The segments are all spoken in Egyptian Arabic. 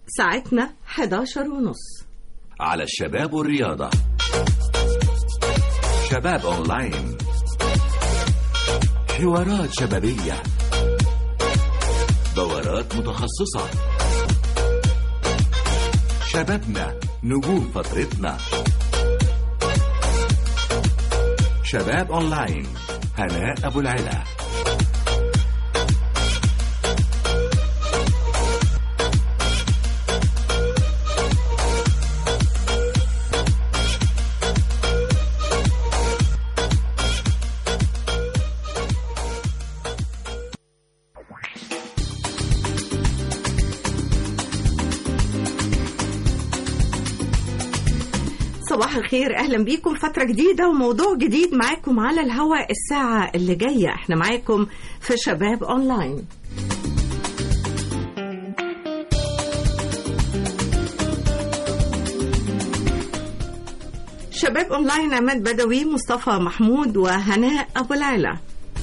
ساعتنا 11 ونص على الشباب والرياضة شباب أونلاين حوارات شبابية دورات متخصصة شبابنا نجوم فترتنا شباب أونلاين هناء أبو العلا صباح الخير اهلا بيكم فتره جديده وموضوع جديد معاكم على الهواء الساعه اللي جايه احنا معاكم في شباب اونلاين شباب اونلاين عماد بدوي مصطفى محمود وهناء ابو العلا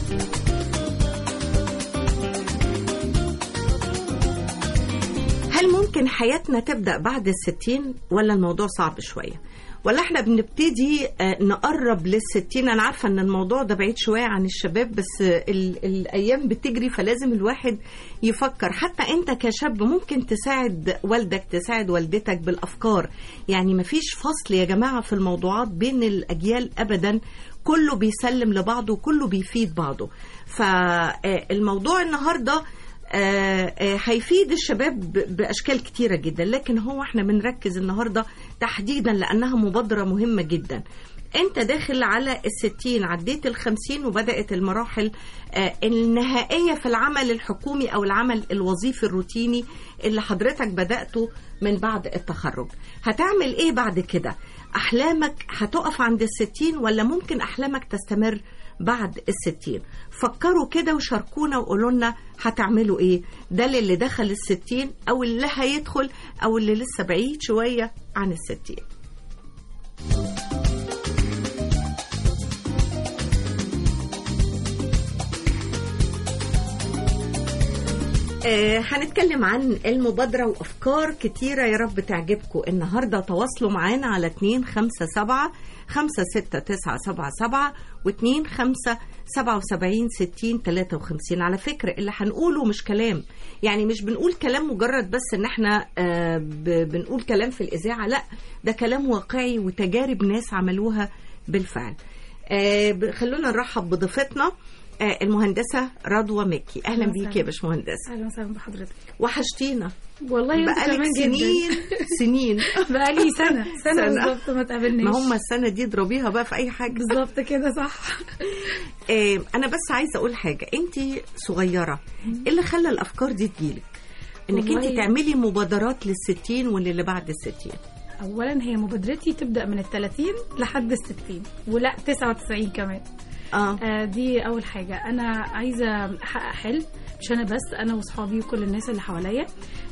هل ممكن حياتنا تبدأ بعد الستين ولا الموضوع صعب شوية ولا احنا بنبتدي آه، نقرب للستين انا عارفة ان الموضوع ده بعيد شوية عن الشباب بس آه، ال- الايام بتجري فلازم الواحد يفكر حتى انت كشاب ممكن تساعد والدك تساعد والدتك بالافكار يعني مفيش فصل يا جماعة في الموضوعات بين الاجيال ابدا كله بيسلم لبعضه وكله بيفيد بعضه فالموضوع النهارده آه، آه، هيفيد الشباب ب- باشكال كتيره جدا لكن هو احنا بنركز النهارده تحديدا لانها مبادره مهمه جدا انت داخل على الستين عديت الخمسين وبدات المراحل آه، النهائيه في العمل الحكومي او العمل الوظيفي الروتيني اللي حضرتك بداته من بعد التخرج هتعمل ايه بعد كده احلامك هتقف عند الستين ولا ممكن احلامك تستمر بعد الستين فكروا كده وشاركونا وقولوا لنا هتعملوا ايه ده للي دخل الستين او اللي هيدخل او اللي لسه بعيد شوية عن الستين آه، هنتكلم عن المبادرة وأفكار كتيرة يا رب تعجبكم النهاردة تواصلوا معانا على 257 56977 و 2577 60 53 على فكرة اللي هنقوله مش كلام يعني مش بنقول كلام مجرد بس ان احنا آه، ب- بنقول كلام في الإذاعة لا ده كلام واقعي وتجارب ناس عملوها بالفعل آه، ب- خلونا نرحب بضيفتنا آه، المهندسة رضوى مكي أهلا أهلا بيك يا وسهلا. باشمهندسة اهلا وسهلا بحضرتك وحشتينا والله انت بقالك كمان سنين جدا سنين بقالي سنه سنه سنة. بالظبط ما تقابلناش ما هم السنة دي اضربيها بقى في أي حاجة بالظبط كده صح آه، أنا بس عايزة أقول حاجة أنت صغيرة إيه اللي خلى الأفكار دي تجيلك؟ إنك أنت والله- تعملي مبادرات للستين واللي بعد الستين اولا هي مبادرتي تبدا من ال 30 لحد ال 60 ولا 99 كمان اه آه دي اول حاجه انا عايزه احقق حلم مش انا بس انا واصحابي وكل الناس اللي حواليا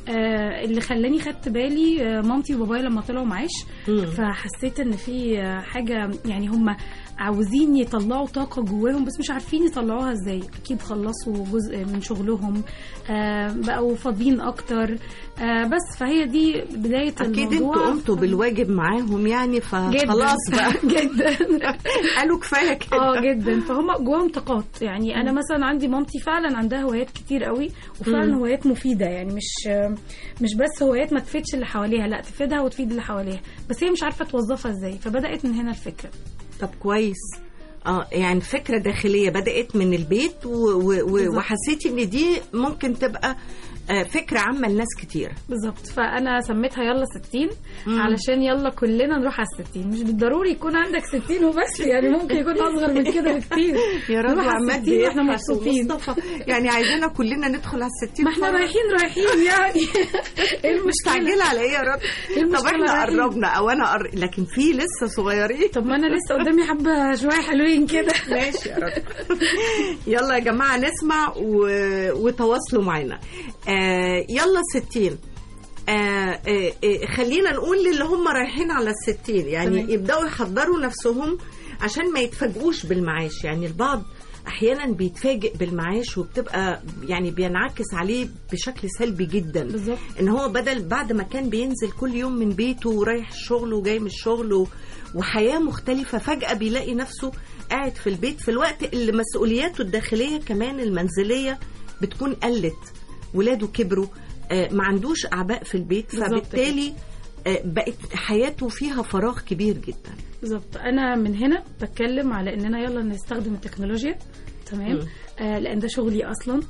آه اللي خلاني خدت بالي آه مامتي وبابايا لما طلعوا معاش مم. فحسيت ان في آه، حاجه يعني هم عاوزين يطلعوا طاقه جواهم بس مش عارفين يطلعوها ازاي اكيد خلصوا جزء من شغلهم آه بقوا فاضيين اكتر آه بس فهي دي بدايه أكيد الموضوع أنتوا قمتوا بالواجب معاهم يعني جدا فخلاص بقى جدا قالوا كفاية كده اه جدا فهم جواهم طاقات يعني انا مثلا عندي مامتي فعلا عندها هوايات كتير قوي وفعلا مم. هوايات مفيده يعني مش مش بس هوايات ما تفيدش اللي حواليها لا تفيدها وتفيد اللي حواليها بس هي مش عارفه توظفها ازاي فبدات من هنا الفكره طب كويس اه يعني فكرة داخلية بدأت من البيت و و و بالظبط. وحسيتي ان دي ممكن تبقى آه، فكرة عامة لناس كتير بالظبط فانا سميتها يلا 60 مم. علشان يلا كلنا نروح على 60 مش بالضروري يكون عندك 60 وبس يعني ممكن يكون اصغر من كده بكتير يا رب نروح على عماد 60 واحنا بيضحك مبسوطين ومصطفى يعني عايزانا كلنا ندخل على الستين ما احنا فرح. رايحين رايحين يعني ايه المشكله مستعجلة على ايه يا رب إيه طب المشكلة احنا رايحين؟ قربنا او انا قر... لكن في لسه صغيرين طب ما انا لسه قدامي حبه شويه حلوين كده ماشي يا رب يلا يا جماعة نسمع و... وتواصلوا معانا آه يلا ستين آه آه آه خلينا نقول للي هم رايحين على الستين يعني تمام. يبدأوا يحضروا نفسهم عشان ما يتفاجئوش بالمعاش يعني البعض احيانا بيتفاجئ بالمعاش وبتبقى يعني بينعكس عليه بشكل سلبي جدا بالظبط ان هو بدل بعد ما كان بينزل كل يوم من بيته ورايح الشغل وجاي من الشغل و- وحياه مختلفه فجاه بيلاقي نفسه قاعد في البيت في الوقت اللي مسؤولياته الداخليه كمان المنزليه بتكون قلت ولاده كبروا آه، ما عندوش اعباء في البيت بالظبط فبالتالي آه، بقت حياته فيها فراغ كبير جدا بالظبط انا من هنا بتكلم على اننا يلا نستخدم التكنولوجيا تمام مم. آه لان ده شغلي اصلا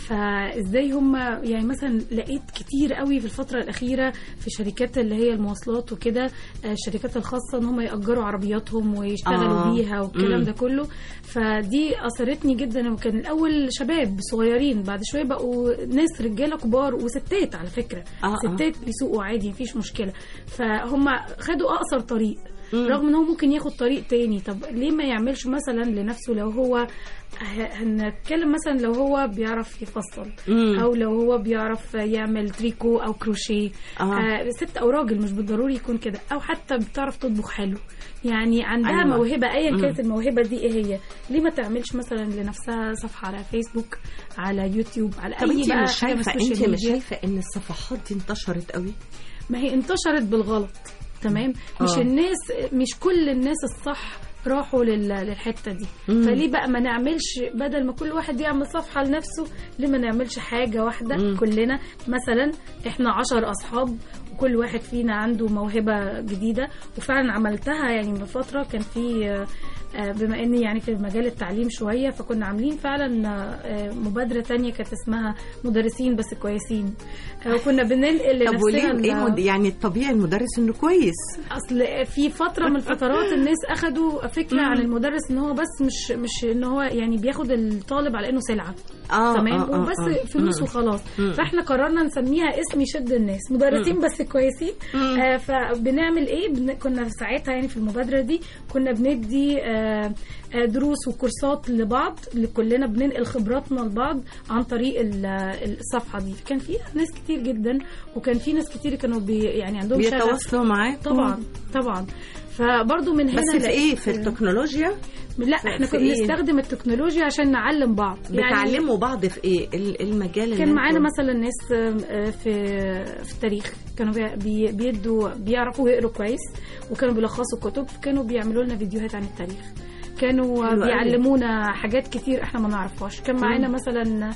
فازاي هم يعني مثلا لقيت كتير قوي في الفتره الاخيره في شركات اللي هي المواصلات وكده آه الشركات الخاصه ان هم ياجروا عربياتهم ويشتغلوا آه. آه. بيها والكلام مم. ده كله فدي اثرتني جدا وكان الاول شباب صغيرين بعد شويه بقوا ناس رجاله كبار وستات على فكره آه، آه. ستات بيسوقوا عادي مفيش مشكله فهم خدوا اقصر طريق مم. رغم ان هو ممكن ياخد طريق تاني طب ليه ما يعملش مثلا لنفسه لو هو ه- هنتكلم مثلا لو هو بيعرف يفصل مم. او لو هو بيعرف يعمل تريكو او كروشيه آه. آه ست او راجل مش بالضروري يكون كده او حتى بتعرف تطبخ حلو يعني عندها أيوة. أيوة. موهبه ايا مم. كانت الموهبه دي ايه هي ليه ما تعملش مثلا لنفسها صفحه على فيسبوك على يوتيوب على طب اي انت بقى مش حاجه من شايفه السوشيال انت مش ميديا. شايفه ان الصفحات دي انتشرت قوي ما هي انتشرت بالغلط تمام مش آه. الناس مش كل الناس الصح راحوا لل- للحته دي مم. فليه بقى ما نعملش بدل ما كل واحد يعمل صفحه لنفسه ليه ما نعملش حاجه واحده مم. كلنا مثلا احنا عشر اصحاب وكل واحد فينا عنده موهبه جديده وفعلا عملتها يعني من فتره كان في آه، آه، بما اني يعني في مجال التعليم شويه فكنا عاملين فعلا آه، مبادره تانية كانت اسمها مدرسين بس كويسين آه، وكنا بننقل طب وليه لنفسنا ايه ال- مد... يعني الطبيعي المدرس انه كويس اصل في فتره من الفترات الناس اخدوا فكره عن المدرس ان هو بس مش مش ان هو يعني بياخد الطالب على انه سلعه اه تمام آه، آه، وبس آه. فلوس مم. وخلاص مم. فاحنا قررنا نسميها اسم يشد الناس مدرسين بس كويسين مم. آه فبنعمل ايه بن... كنا ساعتها يعني في المبادره دي كنا بندي آه آه دروس وكورسات لبعض كلنا بننقل خبراتنا لبعض عن طريق ال- الصفحه دي كان فيها ناس كتير جدا وكان في ناس كتير كانوا بي يعني عندهم شغف بيتواصلوا معاك طبعا طبعا فبرضه من هنا بس في لقيت- ايه في التكنولوجيا لا احنا في كنا إيه؟ بنستخدم التكنولوجيا عشان نعلم بعض بتعلموا بعض في ايه ال- المجال اللي كان معانا انتوا- مثلا ناس آه، في في التاريخ كانوا بي- بي- بيدوا بيعرفوا يقروا كويس وكانوا بيلخصوا كتب كانوا بيعملوا لنا فيديوهات عن التاريخ كانوا حلو قوي. بيعلمونا حاجات كتير احنا ما نعرفهاش كان معانا مثلا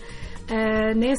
آه ناس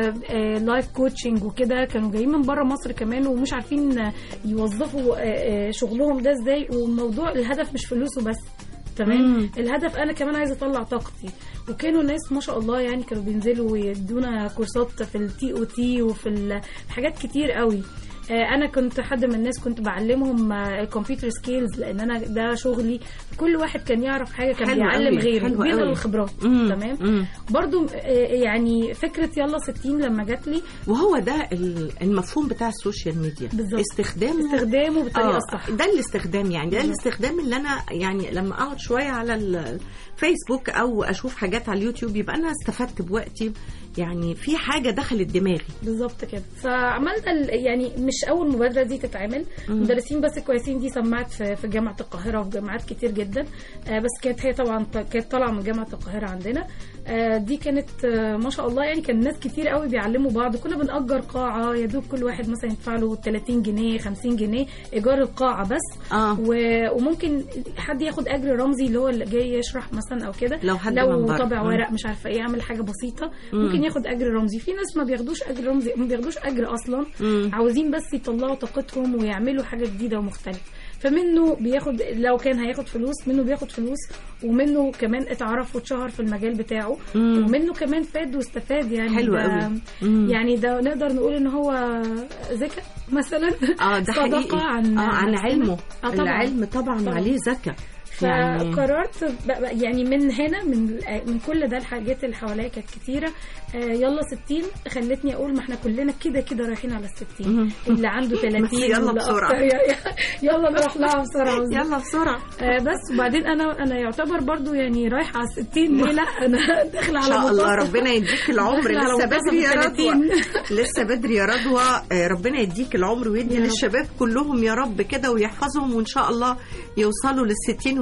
لايف كوتشنج وكده كانوا جايين من بره مصر كمان ومش عارفين آه، يوظفوا آه، آه، شغلهم ده ازاي والموضوع الهدف مش فلوس وبس تمام مم. الهدف انا كمان عايزه اطلع طاقتي وكانوا ناس ما شاء الله يعني كانوا بينزلوا ويدونا كورسات في التي او تي وفي ال- حاجات كتير قوي آه، انا كنت حد من الناس كنت بعلمهم الكمبيوتر سكيلز لان انا ده شغلي كل واحد كان يعرف حاجه كان حلو بيعلم قوي، غيره حلو بينقل قوي. الخبرات مم. تمام مم. برضو آه، يعني فكره يلا 60 لما جات لي وهو ده ال- المفهوم بتاع السوشيال ميديا بالظبط. استخدامه استخدامه بالطريقه آه، الصح ده الاستخدام يعني ده بالظبط. الاستخدام اللي انا يعني لما اقعد شويه على ال- الفيسبوك او اشوف حاجات على اليوتيوب يبقى انا استفدت بوقتي يعني في حاجه دخلت دماغي بالظبط كده فعملنا ال- يعني مش اول مبادره دي تتعمل مدرسين بس كويسين دي سمعت في في جامعه القاهره وفي جامعات كتير جدا آه، بس كانت هي طبعا ط- كانت طالعه من جامعه القاهره عندنا آه، دي كانت آه، ما شاء الله يعني كان ناس كتير قوي بيعلموا بعض كنا بنأجر قاعه يا دوب كل واحد مثلا يدفع له 30 جنيه 50 جنيه ايجار القاعه بس اه و- وممكن حد ياخد اجر رمزي اللي هو اللي جاي يشرح مثلا او كده لو حد من لو بره. طابع مم. ورق مش عارفه ايه يعمل حاجه بسيطه مم. ممكن ياخد اجر رمزي في ناس ما بياخدوش اجر رمزي ما بياخدوش اجر اصلا مم. عاوزين بس يطلعوا طاقتهم ويعملوا حاجه جديده ومختلفه فمنه بياخد لو كان هياخد فلوس منه بياخد فلوس ومنه كمان اتعرف واتشهر في المجال بتاعه مم. ومنه كمان فاد واستفاد يعني حلو ده- قوي. مم. يعني ده نقدر نقول ان هو ذكاء مثلا اه ده صدقة حقيقي عن اه عن نفسنا. علمه آه طبعا. العلم طبعا, طبعا. عليه ذكاء يعني فقررت بقى- بقى- يعني من هنا من من كل ده الحاجات اللي حواليا كانت كتيره آه، يلا 60 خلتني اقول ما احنا كلنا كده كده رايحين على ال 60 مهم. اللي عنده 30 بس يلا واللي بسرعة. أكتر. يلا نروح لها بسرعه يلا بسرعه آه، بس وبعدين انا انا يعتبر برضو يعني رايحه على 60 ليه لا انا داخله ان على شاء الله منتصف. ربنا يديك العمر داخلة على لسه منتصف بدري يا رضوى 30. لسه بدري يا رضوى آه، ربنا يديك العمر ويدي يا رب. للشباب كلهم يا رب كده ويحفظهم وان شاء الله يوصلوا للستين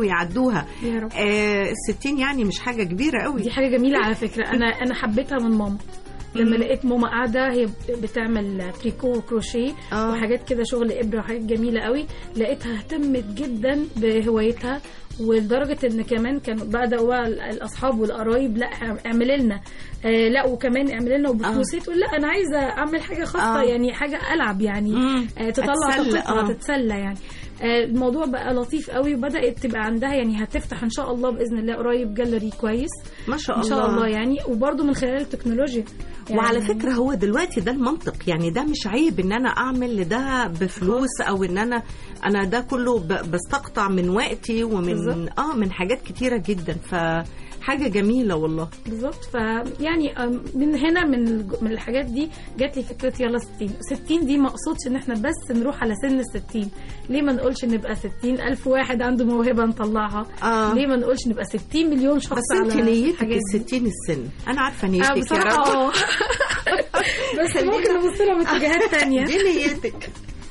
ويعدوها يا رب آه الستين يعني مش حاجة كبيرة قوي دي حاجه جميله على فكره انا انا حبيتها من ماما لما لقيت ماما قاعده هي بتعمل تريكو وكروشيه آه. وحاجات كده شغل ابره وحاجات جميله قوي لقيتها اهتمت جدا بهوايتها ولدرجه ان كمان كانوا بداوا بقى الاصحاب والقرايب لا اعملي لنا آه لا وكمان اعملي لنا وبفلوس هي تقول لا انا عايزه اعمل حاجه خاصه آه. يعني حاجه العب يعني مم. آه تطلع أتسلى، طاقتها آه. تتسلى يعني آه، الموضوع بقى لطيف قوي وبدات تبقى عندها يعني هتفتح ان شاء الله باذن الله قريب جاليري كويس ما شاء ان الله شاء الله يعني وبرضه من خلال التكنولوجيا يعني وعلى فكرة هو دلوقتي ده المنطق يعني ده مش عيب ان انا اعمل لده بفلوس او ان انا انا ده كله ب- بستقطع من وقتي ومن بالظبط. اه من حاجات كتيرة جدا فحاجة جميلة والله بالظبط فيعني آم، من هنا من الج- من الحاجات دي جات لي فكره يلا 60 60 دي ما اقصدش ان احنا بس نروح على سن ال 60 ليه ما نقولش نبقى 60 الف واحد عنده موهبه نطلعها آه. ليه ما نقولش نبقى 60 مليون شخص بس انت على نيتك الحاجات دي؟ الستين السن انا عارفة اه نيتك يا بصراحه رب اه بس ممكن نبص لها من اتجاهات تانية دي نيتك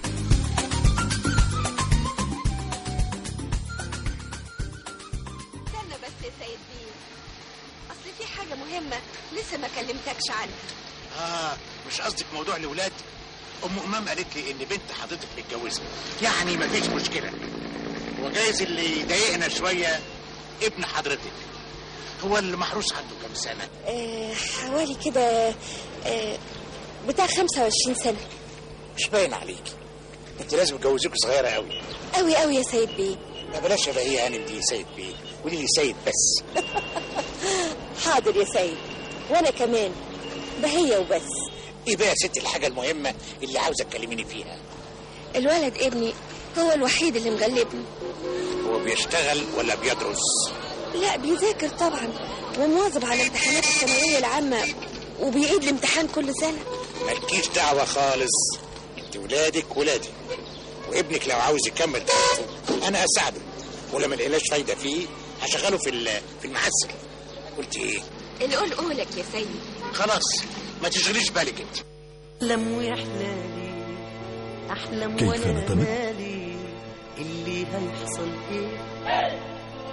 استنى بس يا سيد بيه اصل في حاجه مهمه لسه ما كلمتكش عنها اه مش قصدك موضوع الاولاد ام امام قالت لي ان بنت حضرتك متجوزه يعني مفيش مشكله وجايز اللي يضايقنا شويه ابن حضرتك هو اللي محروس عنده كام سنه آه حوالي كده آه بتاع 25 سنه مش باين عليك انت لازم تجوزيك صغيره قوي قوي قوي يا سيد بيه ما بلاش بقى هي هانم دي سيد بيه قولي لي سيد بس حاضر يا سيد وانا كمان بهية وبس ايه بقى يا ست الحاجه المهمه اللي عاوزه تكلميني فيها الولد ابني هو الوحيد اللي مغلبني هو بيشتغل ولا بيدرس لا بيذاكر طبعا ومواظب على امتحانات الثانويه العامه وبيعيد الامتحان كل سنه مالكيش دعوة خالص انت ولادك ولادي وابنك لو عاوز يكمل دراسته انا اساعده ولما لقيناش فايدة فيه هشغله في ال- في المعسل قلت ايه القول قولك يا سيد خلاص ما تشغليش بالك انت احلم ويحلالي احلم كيف وانا ننطلق؟ مالي اللي هيحصل ايه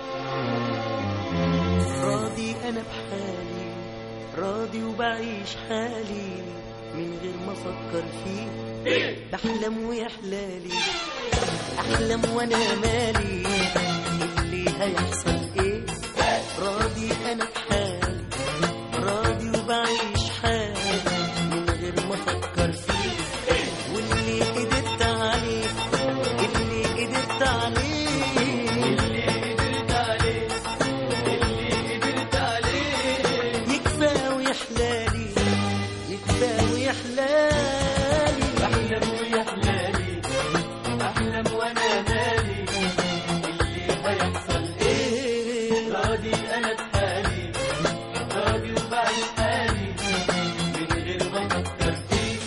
راضي انا بحالي راضي وبعيش حالي من غير ما افكر فيه بحلم ويحلالي احلم وانا مالي اللي هيحصل ايه راضي انا بحالي راضي وبعيش حالي من غير ما افكر فيه واللي قدرت عليه اللي قدرت عليه اللي قدرت عليه اللي قدرت عليه يكفى ويحلالي يكفى ويحلالي احلم ويحلالي احلم وانا مالي اللي هيحصل ايه راضي انا بحالي راضي وبعيش حالي من غير ما افكر فيه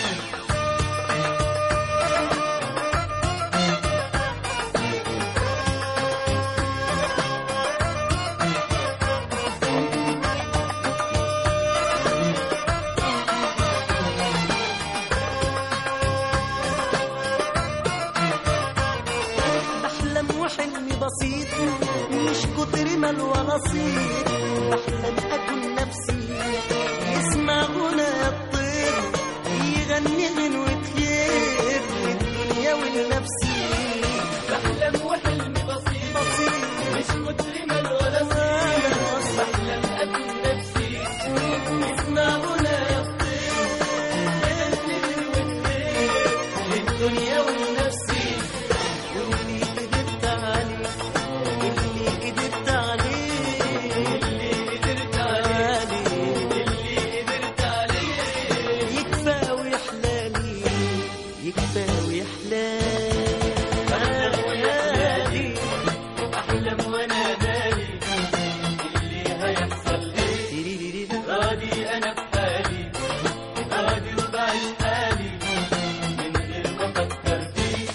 بحلم وحلمي بسيط مش كتر مال ولا صيت بحلم اكون نفسي يسمع غنى الطير يغني غنوة خير للدنيا ولنفسي بحلم وحلمي بسيط بسيط مش كتر مال ولا صيت بحلم اكون نفسي يسمع غنى الطير يغني غنوة خير للدنيا ولنفسي واللي قدرت عليه اللي قدرت عليه اللي قدرت عليه اللي قدرت عليه يكفى ويحلالي يكفى ويحلالي احلم وانا بالي اللي هيحصل ايه راضي انا بحالي راضي وبعيش حالي من غير ما افكر فيه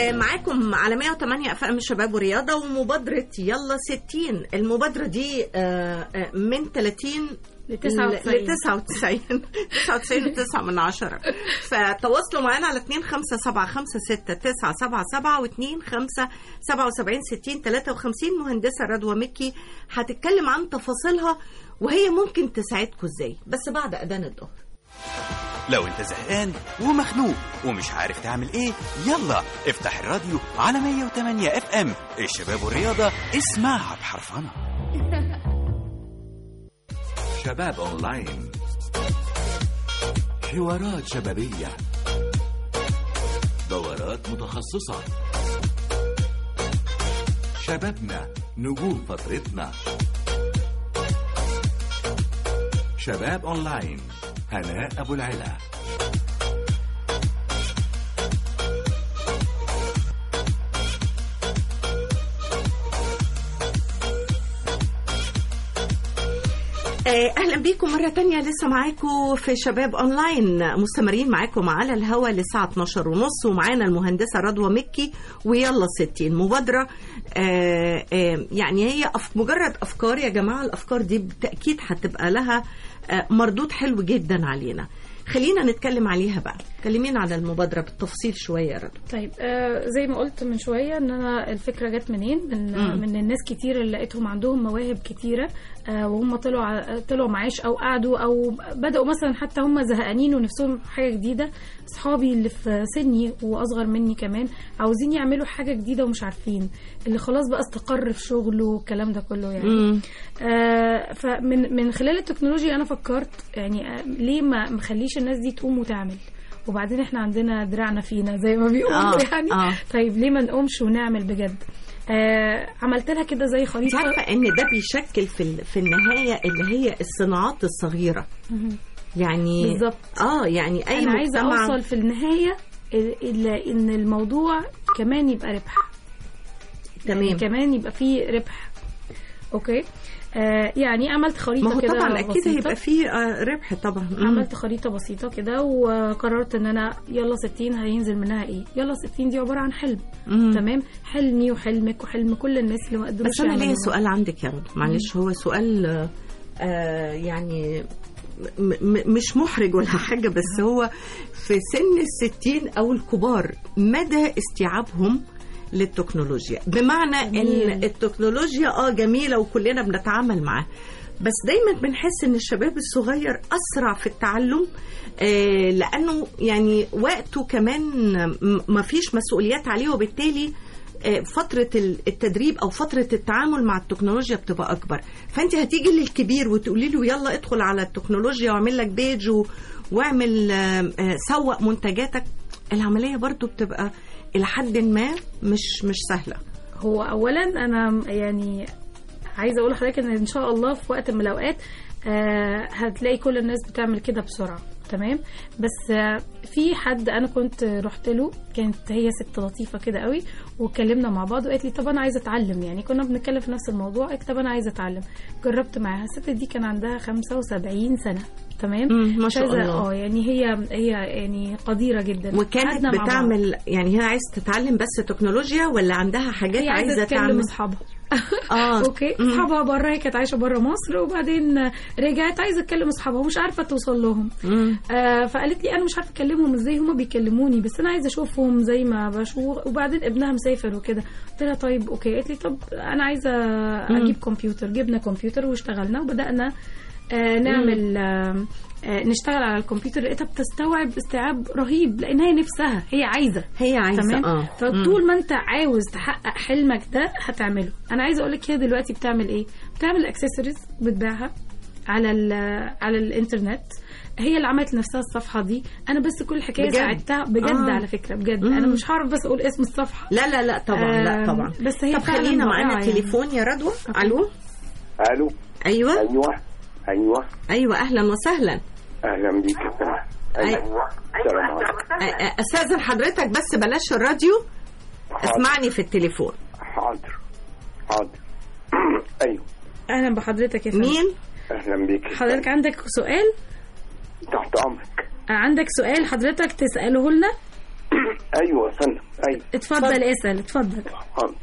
آه، معاكم على 108 اف ام شباب ورياضه ومبادره يلا 60 المبادره دي آه، آه، من 30 ل 99. ل 99 99 9 من 10 فتواصلوا معانا على 2 5 7 5 6 9 7 7 و 2 5 77 60 53 مهندسه رضوى مكي هتتكلم عن تفاصيلها وهي ممكن تساعدكم ازاي بس بعد اذان الظهر لو انت زهقان ومخنوق ومش عارف تعمل ايه يلا افتح الراديو على 108 اف ام الشباب والرياضة اسمعها بحرفنة شباب أونلاين حوارات شبابية دورات متخصصة شبابنا نجوم فترتنا شباب أونلاين هناء أبو العلا آه، اهلا بيكم مره تانية لسه معاكم في شباب اونلاين مستمرين معاكم على الهوا للساعه 12 ونص ومعانا المهندسه رضوى مكي ويلا 60 مبادره آه، آه، يعني هي أف- مجرد افكار يا جماعه الافكار دي بالتاكيد هتبقى لها آه، مردود حلو جدا علينا خلينا نتكلم عليها بقى كلمينا على المبادره بالتفصيل شويه يا رضوى طيب آه زي ما قلت من شويه ان انا الفكره جت منين من مم. من الناس كتير اللي لقيتهم عندهم مواهب كتيره آه وهم طلعوا ع- طلعوا معاش او قعدوا او بداوا مثلا حتى هم زهقانين ونفسهم في حاجه جديده اصحابي اللي في سني واصغر مني كمان عاوزين يعملوا حاجه جديده ومش عارفين اللي خلاص بقى استقر في شغله والكلام ده كله يعني مم. آه، فمن من خلال التكنولوجيا انا فكرت يعني آه، ليه ما مخليش الناس دي تقوم وتعمل وبعدين احنا عندنا دراعنا فينا زي ما بيقولوا آه، يعني آه. طيب ليه ما نقومش ونعمل بجد آه عملت لها كده زي انت خريطه عارفه ان ده بيشكل في ال- في النهايه اللي هي الصناعات الصغيره مهم. يعني بالظبط. اه يعني اي انا عايزه مجتمع اوصل في النهايه ال- ال- ان الموضوع كمان يبقى ربح تمام كمان يبقى فيه ربح اوكي آه يعني عملت خريطه ما هو كده طبعا اكيد بسيطة. هيبقى فيه آه، ربح طبعا مم. عملت خريطه بسيطه كده وقررت ان انا يلا 60 هينزل منها ايه يلا 60 دي عباره عن حلم مم. تمام حلمي وحلمك وحلم كل الناس اللي ما قدروش بس انا ليا يعملوها. سؤال عندك يا رضا معلش هو سؤال آه، آه يعني م- م- مش محرج ولا حاجه بس هو في سن الستين او الكبار مدى استيعابهم للتكنولوجيا بمعنى ان جميل. التكنولوجيا اه جميله وكلنا بنتعامل معاها بس دايما بنحس ان الشباب الصغير اسرع في التعلم آه لانه يعني وقته كمان ما فيش مسؤوليات عليه وبالتالي آه، فترة ال- التدريب أو فترة التعامل مع التكنولوجيا بتبقى أكبر فأنت هتيجي للكبير وتقولي له يلا ادخل على التكنولوجيا واعمل لك بيج و- واعمل آه، آه، سوق منتجاتك العملية برضو بتبقى إلى حد ما مش مش سهلة هو اولا انا يعني عايزه اقول لحضرتك ان ان شاء الله في وقت من الاوقات آه هتلاقي كل الناس بتعمل كده بسرعه تمام بس آه في حد انا كنت رحت له كانت هي ست لطيفه كده قوي واتكلمنا مع بعض وقالت لي طب انا عايزه اتعلم يعني كنا بنتكلم في نفس الموضوع قالت طب انا عايزه اتعلم جربت معاها الست دي كان عندها 75 سنه تمام مم، ما شاء مش عايزة- الله. اه يعني هي هي يعني قديره جدا وكانت قعدنا مع بعض. بتعمل يعني هي عايزة تتعلم بس تكنولوجيا ولا عندها حاجات هي عايزه عايزة تكلم تعمل اصحابها اه اوكي مم. اصحابها بره هي كانت عايشه بره مصر وبعدين رجعت عايزه تكلم اصحابها ومش عارفه توصل لهم مم. آه فقالت لي انا مش عارفه اكلمهم ازاي هما بيكلموني بس انا عايزه اشوفهم زي ما بشوف وبعدين ابنها مسافر وكده قلت لها طيب اوكي قالت لي طب انا عايزه اجيب كمبيوتر جبنا كمبيوتر واشتغلنا وبدانا آه نعمل آه آه نشتغل على الكمبيوتر لقيتها بتستوعب استيعاب رهيب لان هي نفسها هي عايزه هي عايزة تمام اه فطول ما انت عاوز تحقق حلمك ده هتعمله انا عايزه اقول لك هي دلوقتي بتعمل ايه بتعمل اكسسوارز بتبيعها على ال على الانترنت هي اللي عملت لنفسها الصفحه دي انا بس كل الحكايه بجد؟ ساعدتها بجد آه. على فكره بجد مم. انا مش هعرف بس اقول اسم الصفحه لا لا لا طبعا لا آم، طبعا بس هي طب فعلاً خلينا معانا رائعة يعني. تليفون يا رضوى الو الو ايوه ايوه ايوه ايوه اهلا وسهلا اهلا بيك ايوه السلام عليكم أ- أ- استاذن حضرتك بس بلاش الراديو اسمعني في التليفون حاضر حاضر ايوه اهلا بحضرتك يا فندم مين اهلا بيك حضرتك عندك سؤال تحت امرك عندك سؤال حضرتك تساله لنا ايوه استنى ايوه اتفضل اسال اتفضل حاضر.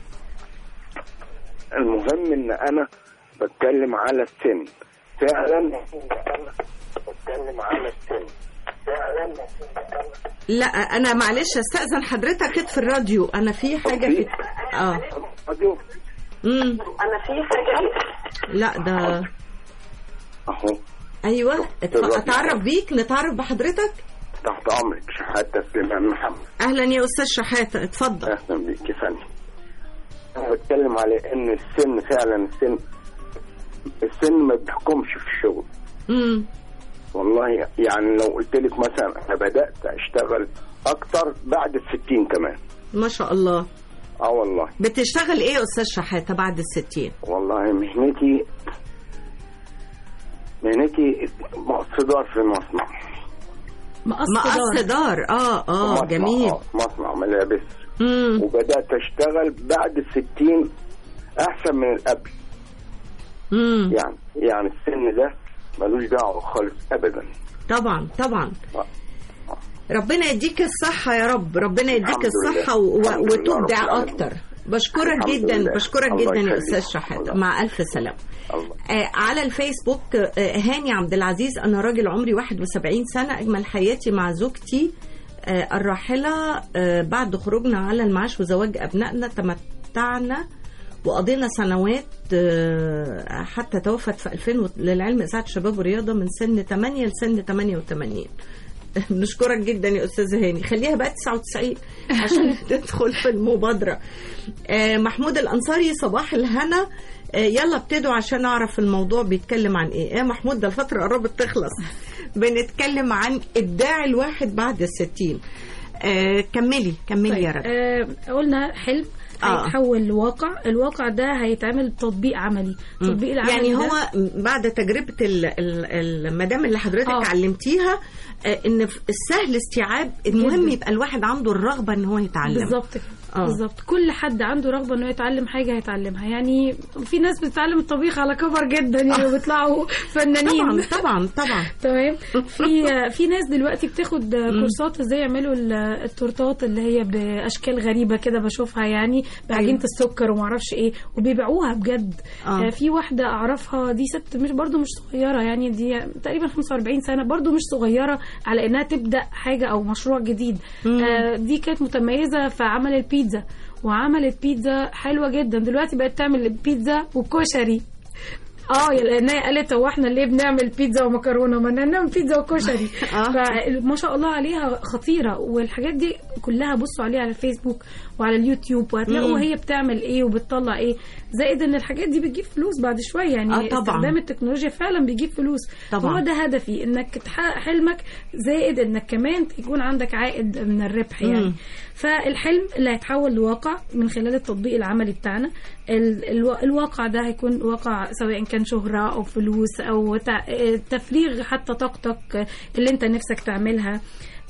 المهم ان انا بتكلم على السن فعلا بتكلم على السن فعلا لا انا معلش استاذن حضرتك اطفي الراديو انا في حاجه في اه راديو امم انا في حاجه لا ده اهو ايوه اتف- الراديو. اتعرف بيك نتعرف بحضرتك تحت امرك شحاته سليمان محمد اهلا يا استاذ شحاته اتفضل اهلا بيك يا فندم انا بتكلم على ان السن فعلا السن السن ما بيحكمش في الشغل امم والله يعني لو قلت لك مثلا انا بدات اشتغل اكتر بعد الستين كمان ما شاء الله اه والله بتشتغل ايه يا استاذ شحاته بعد الستين والله مهنتي مهنتي صدار في مصنع مقص مقص دار دار اه اه مصنع، جميل آه، مصنع ملابس امم وبدات اشتغل بعد الستين احسن من القبل امم يعني يعني السن ده ملوش دعوه خالص ابدا طبعا طبعا آه. ربنا يديك الصحة يا رب ربنا يديك الحمد لله. الصحة و- الحمد لله وتبدع رب العالمين. أكتر بشكرك الحمد جدا لله. بشكرك الله جدا يا يخليك. أستاذ شحاتة الله. مع ألف سلامة الله آه على الفيسبوك آه هاني عبد العزيز أنا راجل عمري 71 سنة أجمل حياتي مع زوجتي آه الراحلة آه بعد خروجنا على المعاش وزواج أبنائنا تمتعنا وقضينا سنوات آه، حتى توفت في 2000 و- للعلم إذاعة الشباب والرياضة من سن 8 لسن 88 بنشكرك جدا يا استاذ هاني خليها بقى 99 عشان تدخل في المبادره آه، محمود الانصاري صباح الهنا آه، يلا ابتدوا عشان اعرف الموضوع بيتكلم عن ايه يا محمود ده الفتره قربت تخلص بنتكلم عن ابداع الواحد بعد الستين آه، كملي كملي يا رب آه قلنا حلم آه. هيتحول لواقع الواقع ده هيتعمل تطبيق عملي تطبيق العملي يعني ده هو بعد تجربه ال- ال- المدام اللي حضرتك آه. علمتيها آه، ان في السهل استيعاب المهم جداً. يبقى الواحد عنده الرغبه ان هو يتعلم بالظبط كده آه. بالظبط كل حد عنده رغبه انه يتعلم حاجه هيتعلمها يعني في ناس بتتعلم الطبيخ على كبر جدا يعني وبيطلعوا فنانين طبعا طبعا طبعا تمام في في ناس دلوقتي بتاخد كورسات ازاي يعملوا ال- التورتات اللي هي باشكال غريبه كده بشوفها يعني بعجينه أيوة. السكر وما اعرفش ايه وبيبيعوها بجد آه. آه. في واحده اعرفها دي ست مش برضو مش صغيره يعني دي تقريبا 45 سنه برضو مش صغيره على انها تبدا حاجه او مشروع جديد آه دي كانت متميزه في عمل البيتزا وعملت بيتزا حلوه جدا دلوقتي بقت تعمل بيتزا وكشري اه يا لان هي قالت هو احنا ليه بنعمل بيتزا ومكرونه ما نعمل بيتزا وكشري آه. فما شاء الله عليها خطيره والحاجات دي كلها بصوا عليها على الفيسبوك وعلى اليوتيوب وهتلاقوا مم. هي بتعمل ايه وبتطلع ايه زائد ان الحاجات دي بتجيب فلوس بعد شويه يعني آه، طبعاً. استخدام التكنولوجيا فعلا بيجيب فلوس طبعاً. هو ده هدفي انك تحقق حلمك زائد انك كمان يكون عندك عائد من الربح يعني مم. فالحلم اللي هيتحول لواقع من خلال التطبيق العملي بتاعنا ال- الوا- الواقع ده هيكون واقع سواء كان شهرة أو فلوس أو تع- آه، تفريغ حتى طاقتك اللي أنت نفسك تعملها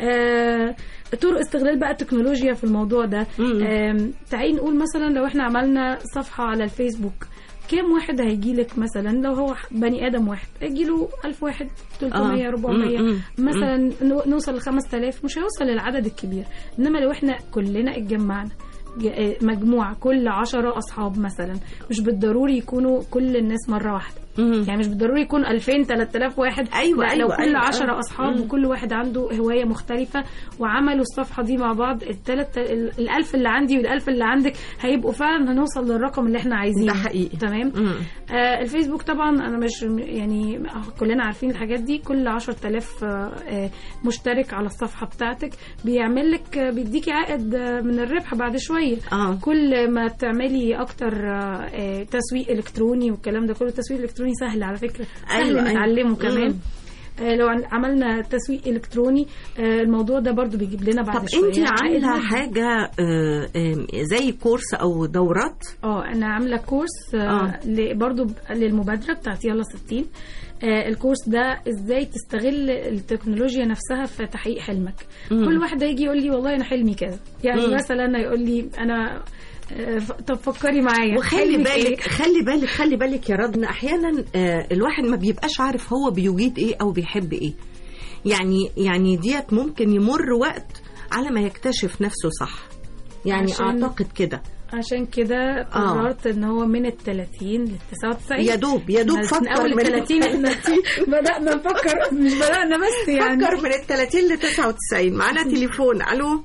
آه، طرق استغلال بقى التكنولوجيا في الموضوع ده مم. آم، تعالي نقول مثلا لو احنا عملنا صفحة على الفيسبوك كام واحد هيجي لك مثلا لو هو بني ادم واحد هيجي له 1000 واحد 300 آه. 400 مم، مم، مثلا نو- نوصل ل 5000 مش هيوصل للعدد الكبير انما لو احنا كلنا اتجمعنا ج- آه، مجموعة كل عشرة أصحاب مثلا مش بالضروري يكونوا كل الناس مرة واحدة مم. يعني مش بالضروري يكون 2000 3000 واحد أيوة، لا أيوة، لو كل أيوة، 10 آه. أصحاب مم. وكل واحد عنده هواية مختلفة وعملوا الصفحة دي مع بعض التلت ال- الألف اللي عندي والألف اللي عندك هيبقوا فعلا هنوصل للرقم اللي احنا عايزينه ده حقيقي. تمام مم. آه الفيسبوك طبعا انا مش يعني كلنا عارفين الحاجات دي كل 10000 آه آه مشترك على الصفحه بتاعتك بيعمل لك آه، بيديكي عائد آه، من الربح بعد شويه آه. كل ما تعملي اكتر آه آه تسويق الكتروني والكلام ده كله التسويق الالكتروني سهل على فكره سهل أيوة، أيوة. نتعلمه كمان مم. آه لو عن- عملنا تسويق الكتروني آه الموضوع ده برضو بيجيب لنا بعد طب شويه انت عائد عامله مادي. حاجه آه، آم، زي كورس او دورات اه انا عامله كورس آه. آه. ل- برضو ب- للمبادره بتاعت يلا 60 آه الكورس ده ازاي تستغل التكنولوجيا نفسها في تحقيق حلمك مم. كل واحد هيجي يقول لي والله انا حلمي كذا يعني مم. مثلا يقول لي انا آه، ف- طب فكري معايا وخلي حلمك بالك إيه؟ خلي بالك خلي بالك يا رضنا احيانا آه، الواحد ما بيبقاش عارف هو بيجيد ايه او بيحب ايه يعني يعني ديت ممكن يمر وقت على ما يكتشف نفسه صح يعني عشان- اعتقد كده عشان كده قررت ان هو من ال 30 لل 99 يا دوب يا دوب من فكر اول من ال 30 احنا بدانا نفكر مش بدانا بس يعني فكر من ال 30 ل 99 معانا تليفون الو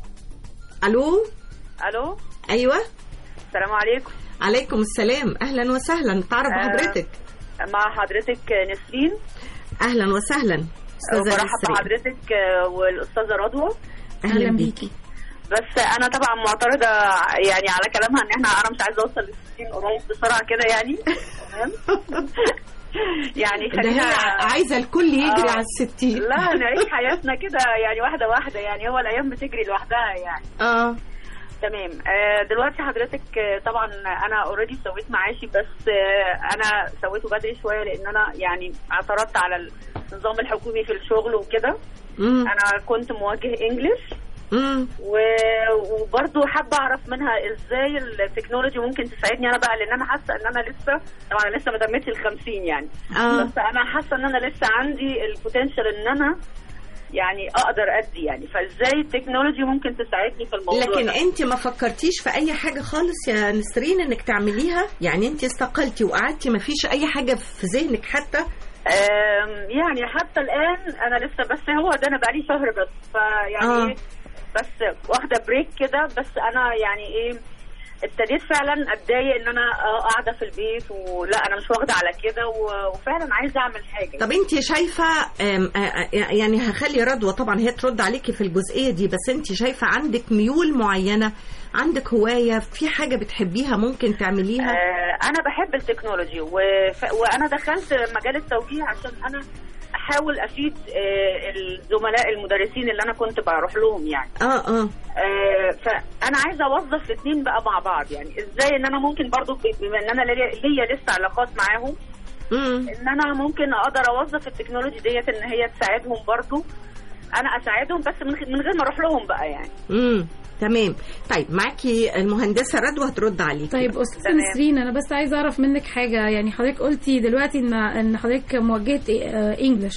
الو الو ايوه السلام عليكم عليكم السلام اهلا وسهلا تعرف آه، بحضرتك مع حضرتك نسرين اهلا وسهلا استاذه برحب نسرين بحضرتك آه، والاستاذه رضوى اهلا بيكي بس انا طبعا معترضه يعني على كلامها ان احنا انا مش عايزه اوصل ل 60 قريب بسرعه كده يعني تمام يعني ده خلينا هي عايزه الكل يجري آه. على الستين لا نعيش حياتنا كده يعني واحده واحده يعني هو الايام بتجري لوحدها يعني اه تمام آه، دلوقتي حضرتك آه، طبعا انا اوريدي سويت معاشي بس آه، انا سويته بدري شويه لان انا يعني اعترضت على النظام الحكومي في الشغل وكده مم. انا كنت موجه انجلش مم. و- وبرضه حابه اعرف منها ازاي التكنولوجي ممكن تساعدني انا بقى لان انا حاسه ان انا لسه طبعا أنا لسه ما تمتش ال 50 يعني آه. بس انا حاسه ان انا لسه عندي البوتنشال ان انا يعني اقدر ادي يعني فازاي التكنولوجي ممكن تساعدني في الموضوع لكن ده؟ انت ما فكرتيش في اي حاجه خالص يا نسرين انك تعمليها يعني انت استقلتي وقعدتي ما فيش اي حاجه في ذهنك حتى أم، يعني حتى الان انا لسه بس هو ده انا بقالي شهر بس فيعني آه. ايه بس واخده بريك كده بس انا يعني ايه ابتديت فعلا اتضايق ان انا آه قاعده في البيت ولا انا مش واخده على كده و- وفعلا عايزه اعمل حاجه طب انت شايفه ام، ا- ا- يعني هخلي رضوى طبعا هي ترد عليكي في الجزئيه دي بس انت شايفه عندك ميول معينه عندك هوايه في حاجه بتحبيها ممكن تعمليها آه، انا بحب التكنولوجي وف... وانا دخلت مجال التوجيه عشان انا احاول افيد آه، الزملاء المدرسين اللي انا كنت بروح لهم يعني اه اه آه، فانا عايزه اوظف الاثنين بقى مع بعض يعني ازاي ان انا ممكن برضو ب- بما ان انا ليا ليا لسه علاقات معاهم مم. ان انا ممكن اقدر اوظف التكنولوجي ديت ان هي تساعدهم برضو انا اساعدهم بس من غ- من غير ما اروح لهم بقى يعني امم تمام طيب معاكي المهندسه رضوى هترد عليكي طيب بقى. استاذه نسرين انا بس عايزه اعرف منك حاجه يعني حضرتك قلتي دلوقتي ان ان حضرتك موجهه آه، انجلش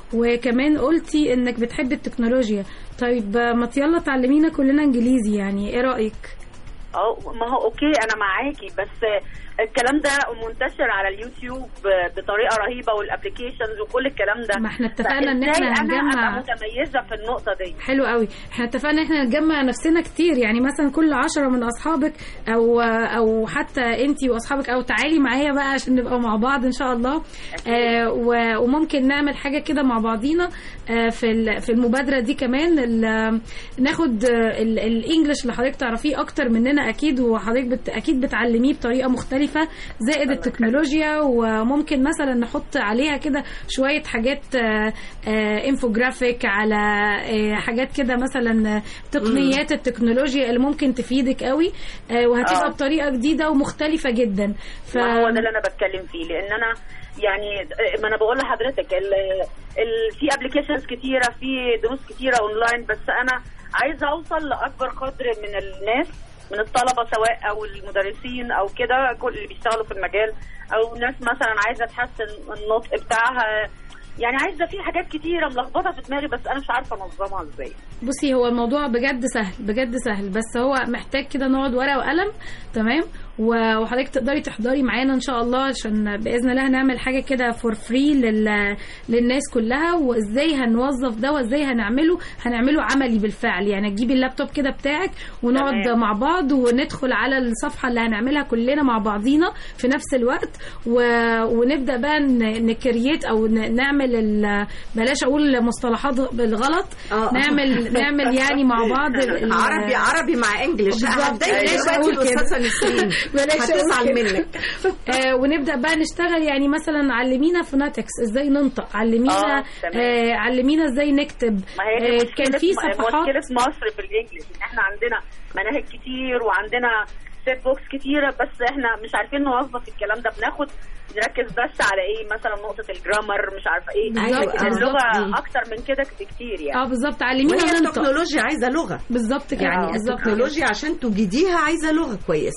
وكمان قلتي انك بتحب التكنولوجيا طيب آه، ما يلا تعلمينا كلنا انجليزي يعني ايه رايك اه ما هو اوكي انا معاكي بس الكلام ده منتشر على اليوتيوب بطريقه رهيبه والابلكيشنز وكل الكلام ده ما احنا اتفقنا ان فإزاي احنا انا هنجمع ابقى متميزه في النقطه دي حلو قوي احنا اتفقنا احنا نجمع نفسنا كتير يعني مثلا كل عشرة من اصحابك او او حتى انتي واصحابك او تعالي معايا بقى عشان نبقى مع بعض ان شاء الله آه و- وممكن نعمل حاجه كده مع بعضينا آه في ال- في المبادره دي كمان ال- ناخد آه، ال- الانجليش اللي حضرتك تعرفيه اكتر مننا اكيد وحضرتك بت اكيد بتعلميه بطريقه مختلفه زائد التكنولوجيا وممكن مثلا نحط عليها كده شويه حاجات آه، آه، انفوجرافيك على آه، حاجات كده مثلا آه، تقنيات التكنولوجيا اللي ممكن تفيدك قوي آه، وهتبقى آه. بطريقه جديده ومختلفه جدا ف... ما هو ده اللي انا بتكلم فيه لان انا يعني ما انا بقول لحضرتك ال ال في ابلكيشنز كتيره في دروس كتيره اونلاين بس انا عايزه اوصل لاكبر قدر من الناس من الطلبه سواء او المدرسين او كده كل اللي بيشتغلوا في المجال او ناس مثلا عايزه تحسن النطق بتاعها يعني عايزه في حاجات كتيره ملخبطه في دماغي بس انا مش عارفه انظمها ازاي بصي هو الموضوع بجد سهل بجد سهل بس هو محتاج كده نقعد ورقه وقلم تمام و- وحضرتك تقدري تحضري معانا ان شاء الله عشان باذن الله هنعمل حاجه كده فور فري لل... للناس كلها وازاي هنوظف ده وازاي هنعمله هنعمله عملي بالفعل يعني تجيبي اللابتوب كده بتاعك ونقعد تمام. مع بعض وندخل على الصفحه اللي هنعملها كلنا مع بعضينا في نفس الوقت و... ونبدا بقى ن- نكريت او ن... نعمل ال... بلاش اقول مصطلحات بالغلط آه. نعمل نعمل يعني مع بعض ال- ال- عربي عربي مع انجلش بالظبط. هتضايق بلاش دلوقتي أقول كده. الاستاذه نسرين بلاش هتزعل أقول كده. منك آه ونبدا بقى نشتغل يعني مثلا علمينا فوناتكس ازاي ننطق علمينا آه، تمام. آه علمينا ازاي نكتب ما هي دي آه مشكلة كان في مشكلة صفحات مصر في الانجليش ان احنا عندنا مناهج كتير وعندنا ستيب بوكس كتيرة بس احنا مش عارفين نوظف الكلام ده بناخد نركز بس على ايه مثلا نقطة الجرامر مش عارفة ايه بالظبط، لكن بالظبط. اللغة اكتر من كده بكتير يعني اه بالظبط علمينا وهي ننطق التكنولوجيا عايزه لغه بالظبط كده يعني بالظبط كده. التكنولوجيا عشان تجيديها عايزه لغه كويسه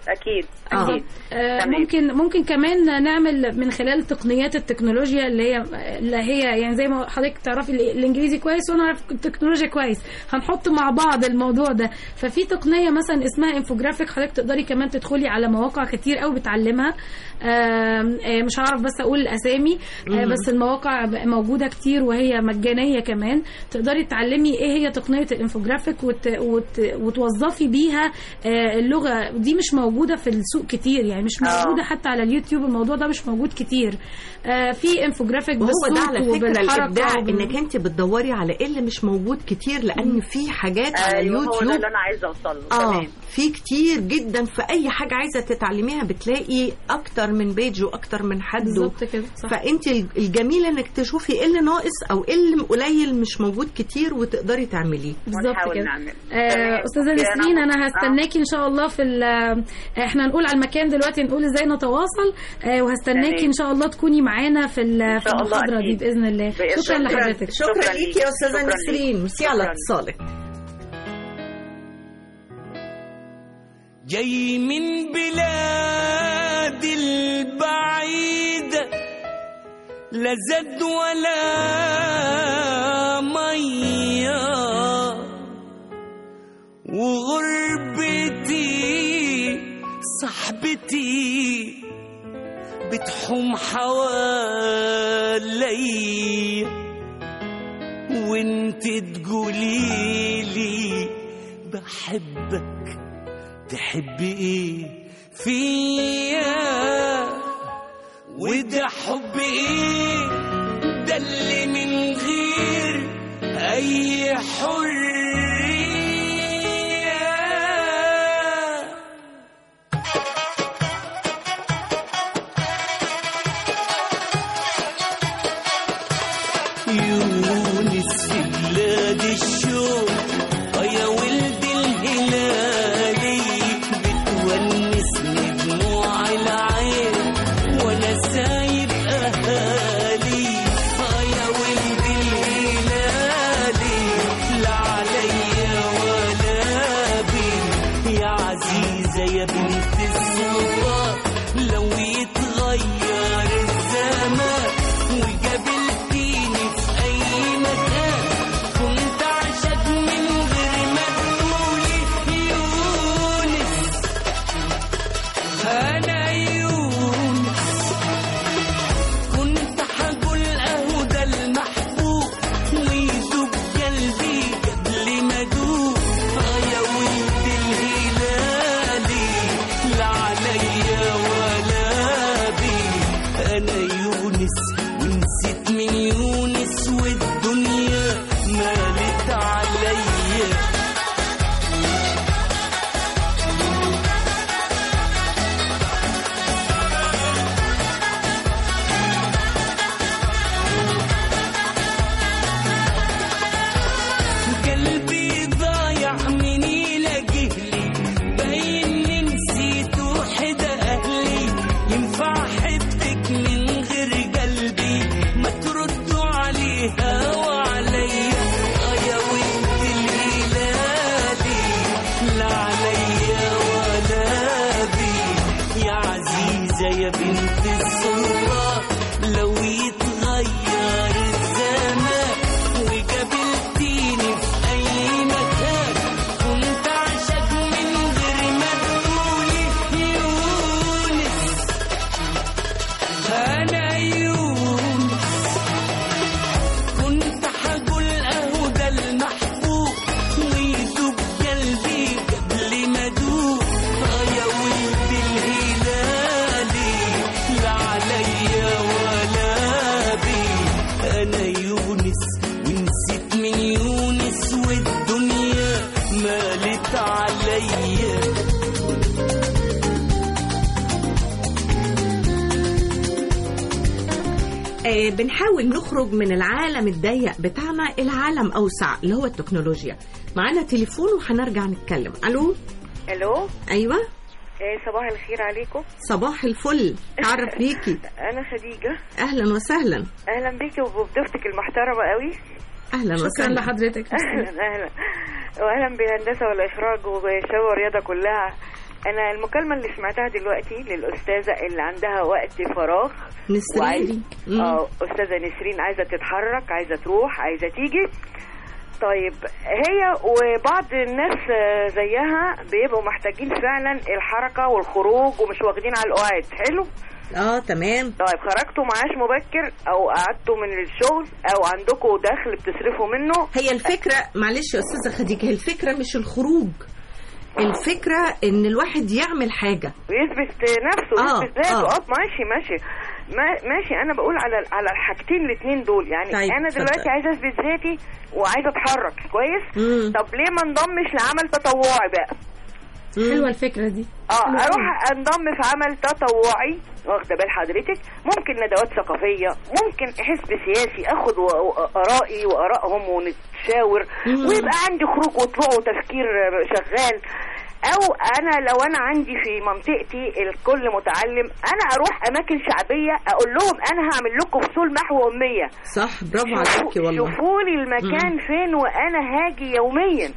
اكيد آه. اكيد آه، تمام. ممكن ممكن كمان نعمل من خلال تقنيات التكنولوجيا اللي هي اللي هي يعني زي ما حضرتك تعرفي ال- الانجليزي كويس وانا اعرف التكنولوجيا كويس هنحط مع بعض الموضوع ده ففي تقنيه مثلا اسمها انفوجرافيك حضرتك تقدري كمان تدخلي على مواقع كتير قوي بتعلمها آم، آه، مش هعرف بس اقول الاسامي آه، مم. بس المواقع موجوده كتير وهي مجانيه كمان تقدري تعلمي ايه هي تقنيه الانفوجرافيك وت... وت... وتوظفي بيها آه، اللغه دي مش موجوده في السوق كتير يعني مش آه. موجوده حتى على اليوتيوب الموضوع ده مش موجود كتير آه، في انفوجرافيك وهو ده بالصوت على فكره وبالحركة الابداع وبال- انك انت بتدوري على ايه اللي مش موجود كتير لان في حاجات على ايوه هو ده اليوتيوب اللي انا عايزه اوصل له اه تمام في كتير جدا في اي حاجه عايزه تتعلميها بتلاقي اكتر من بيج واكتر من حد بالظبط كده صح فانت الجميل انك تشوفي ايه اللي ناقص او ايه اللي قليل مش موجود كتير وتقدري تعمليه بالظبط ونحاول كده نعمل. آه، تمام. استاذه أوكي، نسرين انا آه. هستناكي ان شاء الله في ال- آه، احنا نقول على المكان دلوقتي نقول ازاي نتواصل آه، وهستناكي تمام. ان شاء الله تكوني معانا في ال- في شاء الله المحاضره دي أكيد. باذن الله بإذن شكرا الله. لحضرتك شكرا شكراً ليكي يا ليك. استاذه شكراً نسرين ليك. ميرسي على شكراً. اتصالك جاي من بلاد البعيدة لا زاد ولا مية وغربتي صاحبتي بتحوم حوالي وانت تقوليلي بحبك تحبي ايه فيا وده حب ايه ده اللي من غير اي حريه يونس في بلاد الشوق آه يا ولد الهلالي بتونسني دموع العين وانا سايب اهالي آه يا ولد الهلالي لا عليا ولا بي يا عزيزة يا بنت السلطان لو يتغير الزمان وقابلتيني في أي مكان كنت أعشق من غير ما تقولي يونس أنا يونس كنت حقول أهو ده المحبوب ويدوب قلبي قبل ما أدوب آه يا ولد الهلالي لا عليا ولا بي أنا يونس ونسيت من يونس والدنيا مالت عليا قلبي ضايع من يلاقيه لي باين إني نسيت وحدة أهلي ينفع أحبك من غير قلبي ما تردوا عليها وعليا آه يا ولد الهلالي لا عليا ولا بي يا عزيزة يا بنت السلطان لو يتغير الزمان وقابلتيني في أي مكان كنت أعشق من غير ما تقولي يونس أنا يونس كنت حقول أهو ده المحبوب ويدوب قلبي قبل ما أدوب آه يا ولد الهلالي لا عليا ولا بي أنا يونس ونسيت من يونس والدنيا مالت عليا آه بنحاول نخرج من العالم الضيق بتاعنا العالم اوسع اللي هو التكنولوجيا معانا تليفون وهنرجع نتكلم الو الو ايوه إيه صباح الخير عليكم صباح الفل تعرف بيكي انا خديجه اهلا وسهلا اهلا بيكي وبضيفتك المحترمه قوي اهلا شكرا وسهلا لحضرتك اهلا اهلا واهلا بالهندسه والاخراج والشباب والرياضه كلها انا المكالمه اللي سمعتها دلوقتي للاستاذه اللي عندها وقت فراغ نسرين. وعايز مم. اه استاذه نسرين عايزه تتحرك عايزه تروح عايزه تيجي طيب هي وبعض الناس آه، زيها بيبقوا محتاجين فعلا الحركه والخروج ومش واخدين على القعاد حلو اه تمام طيب خرجتوا معاش مبكر او قعدتوا من الشغل او عندكم دخل بتصرفوا منه هي الفكرة معلش يا أستاذة خديجة هي الفكرة مش الخروج الفكرة إن الواحد يعمل حاجة ويثبت نفسه آه، يثبت ذاته آه. اه ماشي ماشي ما ماشي انا بقول على على الحاجتين الاثنين دول يعني طيب، انا اتفضل. دلوقتي عايزه اثبت ذاتي وعايزه اتحرك كويس مم. طب ليه ما انضمش لعمل تطوعي بقى حلوه الفكره دي اه حلوة اروح أوي. انضم في عمل تطوعي واخده بال حضرتك ممكن ندوات ثقافيه ممكن حزب سياسي اخد و- و- ارائي وارائهم ونتشاور مم. ويبقى عندي خروج وطلوع وتفكير شغال او انا لو انا عندي في منطقتي الكل متعلم انا اروح اماكن شعبيه اقول لهم انا هعمل لكم فصول محو اميه صح برافو شوفوا- عليكي والله شوفوا لي المكان فين وانا هاجي يوميا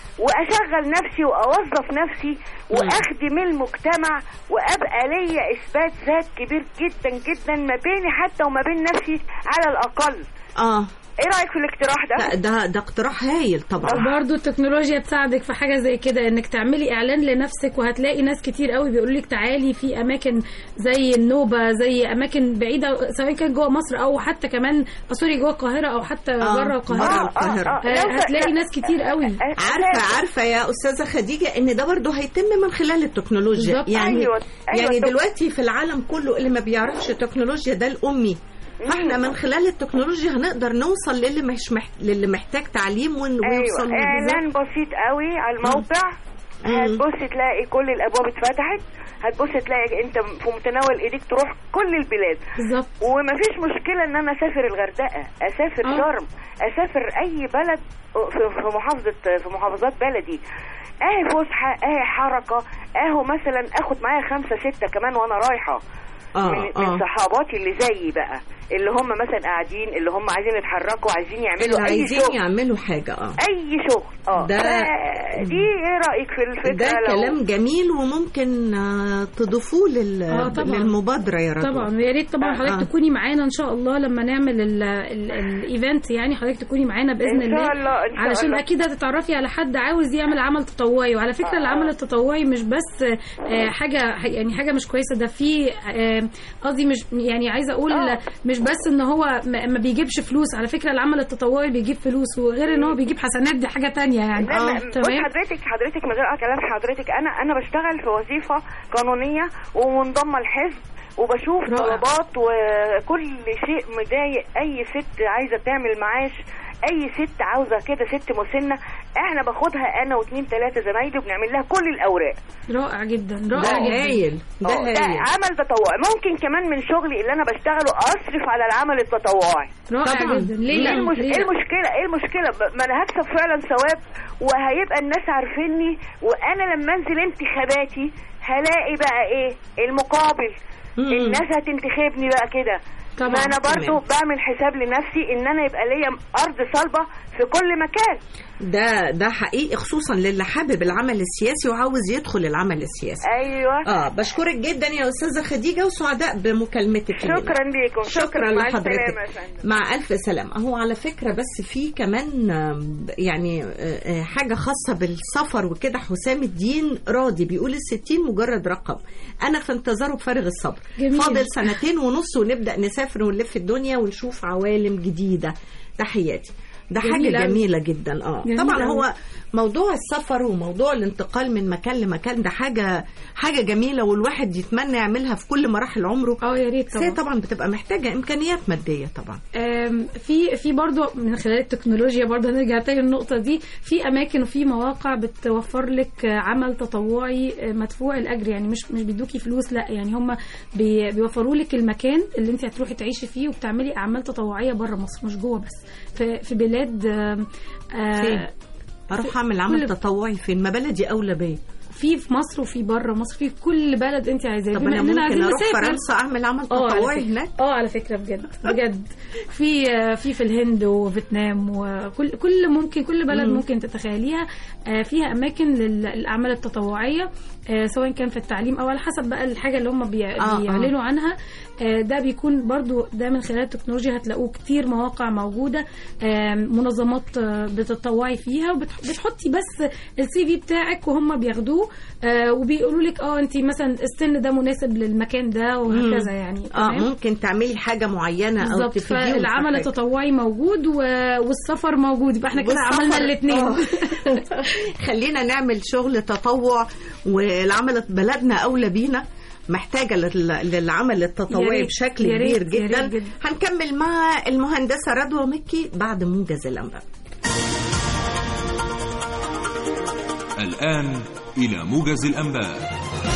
واشغل نفسي واوظف نفسي واخدم المجتمع وابقى ليا اثبات ذات كبير جدا جدا ما بيني حتى وما بين نفسي على الاقل اه ايه رايك في الاقتراح ده لا ده ده اقتراح هايل طبعا برضه التكنولوجيا تساعدك في حاجه زي كده انك تعملي اعلان لنفسك وهتلاقي ناس كتير قوي بيقولوا لك تعالي في اماكن زي النوبه زي اماكن بعيده سواء كان جوه مصر او حتى كمان سوري جوه القاهره او حتى آه، بره القاهره بره القاهرة. آه، لو- هتلاقي ناس كتير قوي عارفه عارفه يا استاذه خديجه ان ده برضه هيتم من خلال التكنولوجيا بالظبط. يعني أيوة، أيوة، يعني طب- دلوقتي في العالم كله اللي ما بيعرفش التكنولوجيا ده الامي فاحنا من خلال التكنولوجيا هنقدر نوصل للي مش محت... للي محتاج تعليم ون... ويوصل ايوه له اعلان بسيط قوي على الموقع مم. هتبص تلاقي كل الابواب اتفتحت هتبص تلاقي انت في متناول ايديك تروح كل البلاد بالظبط ومفيش مشكله ان انا اسافر الغردقه اسافر آه. شرم اسافر اي بلد في في محافظه في محافظات بلدي اهي فسحه اهي حركه اهو مثلا اخد معايا خمسه سته كمان وانا رايحه اه من, من اه صحاباتي اللي زيي بقى اللي هم مثلا قاعدين اللي هم عايزين يتحركوا عايزين يعملوا اللي اي عايزين شغل يعملوا حاجه اه اي شغل اه ده- ف- دي ايه رايك في الفكره ده لو- كلام جميل وممكن آه، تضيفوه لل... آه، طبعاً. للمبادره يا رب طبعا ويا ريت طبعا آه، حضرتك آه. تكوني معانا ان شاء الله لما نعمل ال- ال- الايفنت يعني حضرتك تكوني معانا باذن إن شاء الله الله، إن شاء علشان الله. اكيد هتتعرفي على حد عاوز يعمل عمل تطوعي وعلى فكره آه. العمل التطوعي مش بس آه، حاجه يعني حاجه مش كويسه ده في آه، قصدي مش يعني عايزه اقول آه. مش بس ان هو ما ما بيجيبش فلوس على فكره العمل التطوعي بيجيب فلوس وغير ان هو بيجيب حسنات دي حاجه تانية يعني لا ما- بص تمام حضرتك حضرتك من غير آه كلام حضرتك انا انا بشتغل في وظيفه قانونيه ومنضمه الحزب وبشوف رائع. طلبات وكل شيء مضايق اي ست عايزه تعمل معاش اي ست عاوزه كده ست مسنه احنا باخدها انا واثنين ثلاثه زمايلي وبنعمل لها كل الاوراق رائع جدا ده رائع جدا هايل ده آه، ده هايل عمل تطوعي ممكن كمان من شغلي اللي انا بشتغله اصرف على العمل التطوعي رائع طبعاً. جدا ليه ايه لا المش... ليه ايه لا؟ المشكله ايه المشكله ب- ما انا هكسب فعلا ثواب وهيبقى الناس عارفيني وانا لما انزل انتخاباتي هلاقي بقى ايه المقابل مم. الناس هتنتخبني بقى كده طبعاً. ما انا برضو تمام. بعمل حساب لنفسي ان انا يبقى ليا ارض صلبه في كل مكان ده ده حقيقي خصوصا للي حابب العمل السياسي وعاوز يدخل العمل السياسي ايوه اه بشكرك جدا يا استاذه خديجه وسعداء بمكالمتك لينا. شكرا ليكم شكرا مع لحضرتك السلامه يا فندم مع الف سلامه هو على فكره بس في كمان آم، يعني آه، آه، حاجه خاصه بالسفر وكده حسام الدين راضي بيقول الستين مجرد رقم انا في انتظاره بفارغ الصبر جميل. فاضل سنتين ونص ونبدا نسافر ونلف الدنيا ونشوف عوالم جديده تحياتي ده جميل حاجه أوي. جميله جدا اه جميل طبعا أوي. هو موضوع السفر وموضوع الانتقال من مكان لمكان ده حاجه حاجه جميله والواحد يتمنى يعملها في كل مراحل عمره اه يا ريت بس هي طبعا طبعا بتبقى محتاجه امكانيات ماديه طبعا آم، في في برضه من خلال التكنولوجيا برضه هنرجع تاني للنقطة دي في أماكن وفي مواقع بتوفر لك آه، عمل تطوعي آه، مدفوع الأجر يعني مش مش بيدوكي فلوس لا يعني هم بي بيوفروا لك المكان اللي أنت هتروحي تعيشي فيه وبتعملي أعمال تطوعية بره مصر مش جوه بس في في بلاد آم، آه، فين؟ اروح اعمل عمل كل- تطوعي فين ما بلدي اولى بيا في في مصر وفي بره مصر في كل بلد أنت عايزاه طب بما انا إننا ممكن عايزين اروح نسافر. فرنسا اعمل عمل اه على تطوعي فكرة. هناك اه على فكره بجد بجد في في في الهند وفيتنام وكل كل ممكن كل بلد مم. ممكن تتخيليها آه، فيها اماكن لل- للاعمال التطوعيه آه، سواء كان في التعليم او على حسب بقى الحاجه اللي هم بي- آه. بيعلنوا عنها آه، ده بيكون برضو ده من خلال التكنولوجيا هتلاقوه كتير مواقع موجوده آه، منظمات آه، بتتطوعي فيها وبتحطي بس السي في بتاعك وهم بياخدوه آه، وبيقولوا لك اه انت مثلا السن ده مناسب للمكان ده وهكذا يعني اه تمام؟ ممكن تعملي حاجه معينه او بالظبط تفيديهم في فالعمل حاجة. التطوعي موجود و... والسفر موجود يبقى احنا كده والسفر- عملنا الاثنين آه. خلينا نعمل شغل تطوع والعمل بلدنا اولى بينا محتاجة لل- للعمل يا التطوعي ريت، بشكل يا ريت، كبير يا جدا. ريت جدا. هنكمل مع المهندسة رضوى مكي بعد موجز الأنباء الآن إلى موجز الأنباء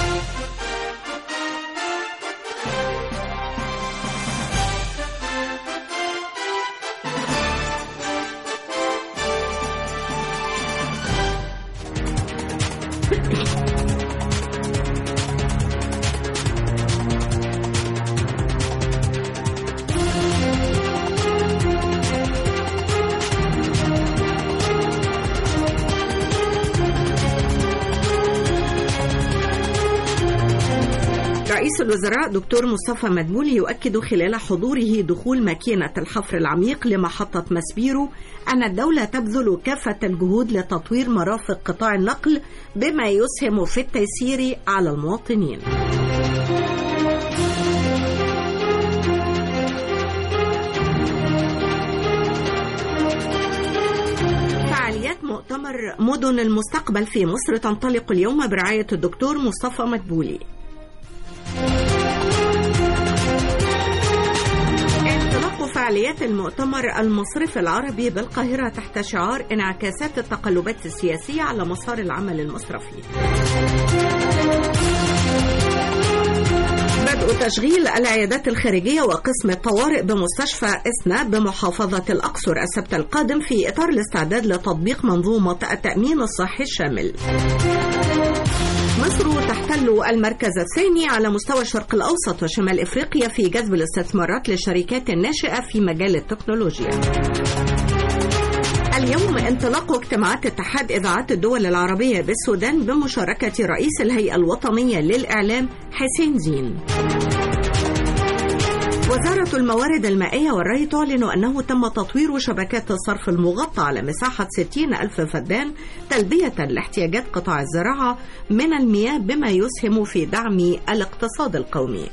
رئيس الوزراء دكتور مصطفى مدبولي يؤكد خلال حضوره دخول ماكينة الحفر العميق لمحطة مسبيرو أن الدولة تبذل كافة الجهود لتطوير مرافق قطاع النقل بما يسهم في التيسير على المواطنين. فعاليات مؤتمر مدن المستقبل في مصر تنطلق اليوم برعاية الدكتور مصطفى مدبولي انطلاق فعاليات المؤتمر المصرفي العربي بالقاهرة تحت شعار انعكاسات التقلبات السياسية على مسار العمل المصرفي بدء تشغيل العيادات الخارجية وقسم الطوارئ بمستشفى إسنا بمحافظة الأقصر السبت القادم في إطار الاستعداد لتطبيق منظومة التأمين الصحي الشامل مصر تحتل المركز الثاني على مستوى الشرق الأوسط وشمال إفريقيا في جذب الاستثمارات للشركات الناشئة في مجال التكنولوجيا اليوم انطلاق اجتماعات اتحاد إذاعات الدول العربية بالسودان بمشاركة رئيس الهيئة الوطنية للإعلام حسين زين وزارة الموارد المائية والري تعلن أنه تم تطوير شبكات الصرف المغطى على مساحة 60 ألف فدان تلبية لاحتياجات قطاع الزراعة من المياه بما يسهم في دعم الاقتصاد القومي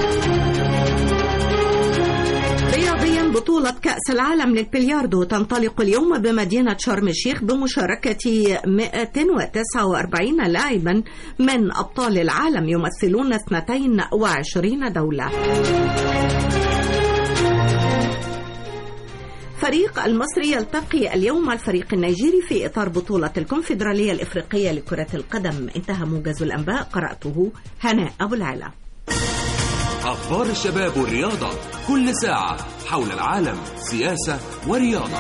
رياضيا بطولة كأس العالم للبلياردو تنطلق اليوم بمدينة شرم الشيخ بمشاركة 249 لاعبا من أبطال العالم يمثلون 22 دولة فريق المصري يلتقي اليوم مع الفريق النيجيري في إطار بطولة الكونفدرالية الإفريقية لكرة القدم انتهى موجز الأنباء قرأته هناء أبو العلا أخبار الشباب والرياضة كل ساعة حول العالم سياسة ورياضة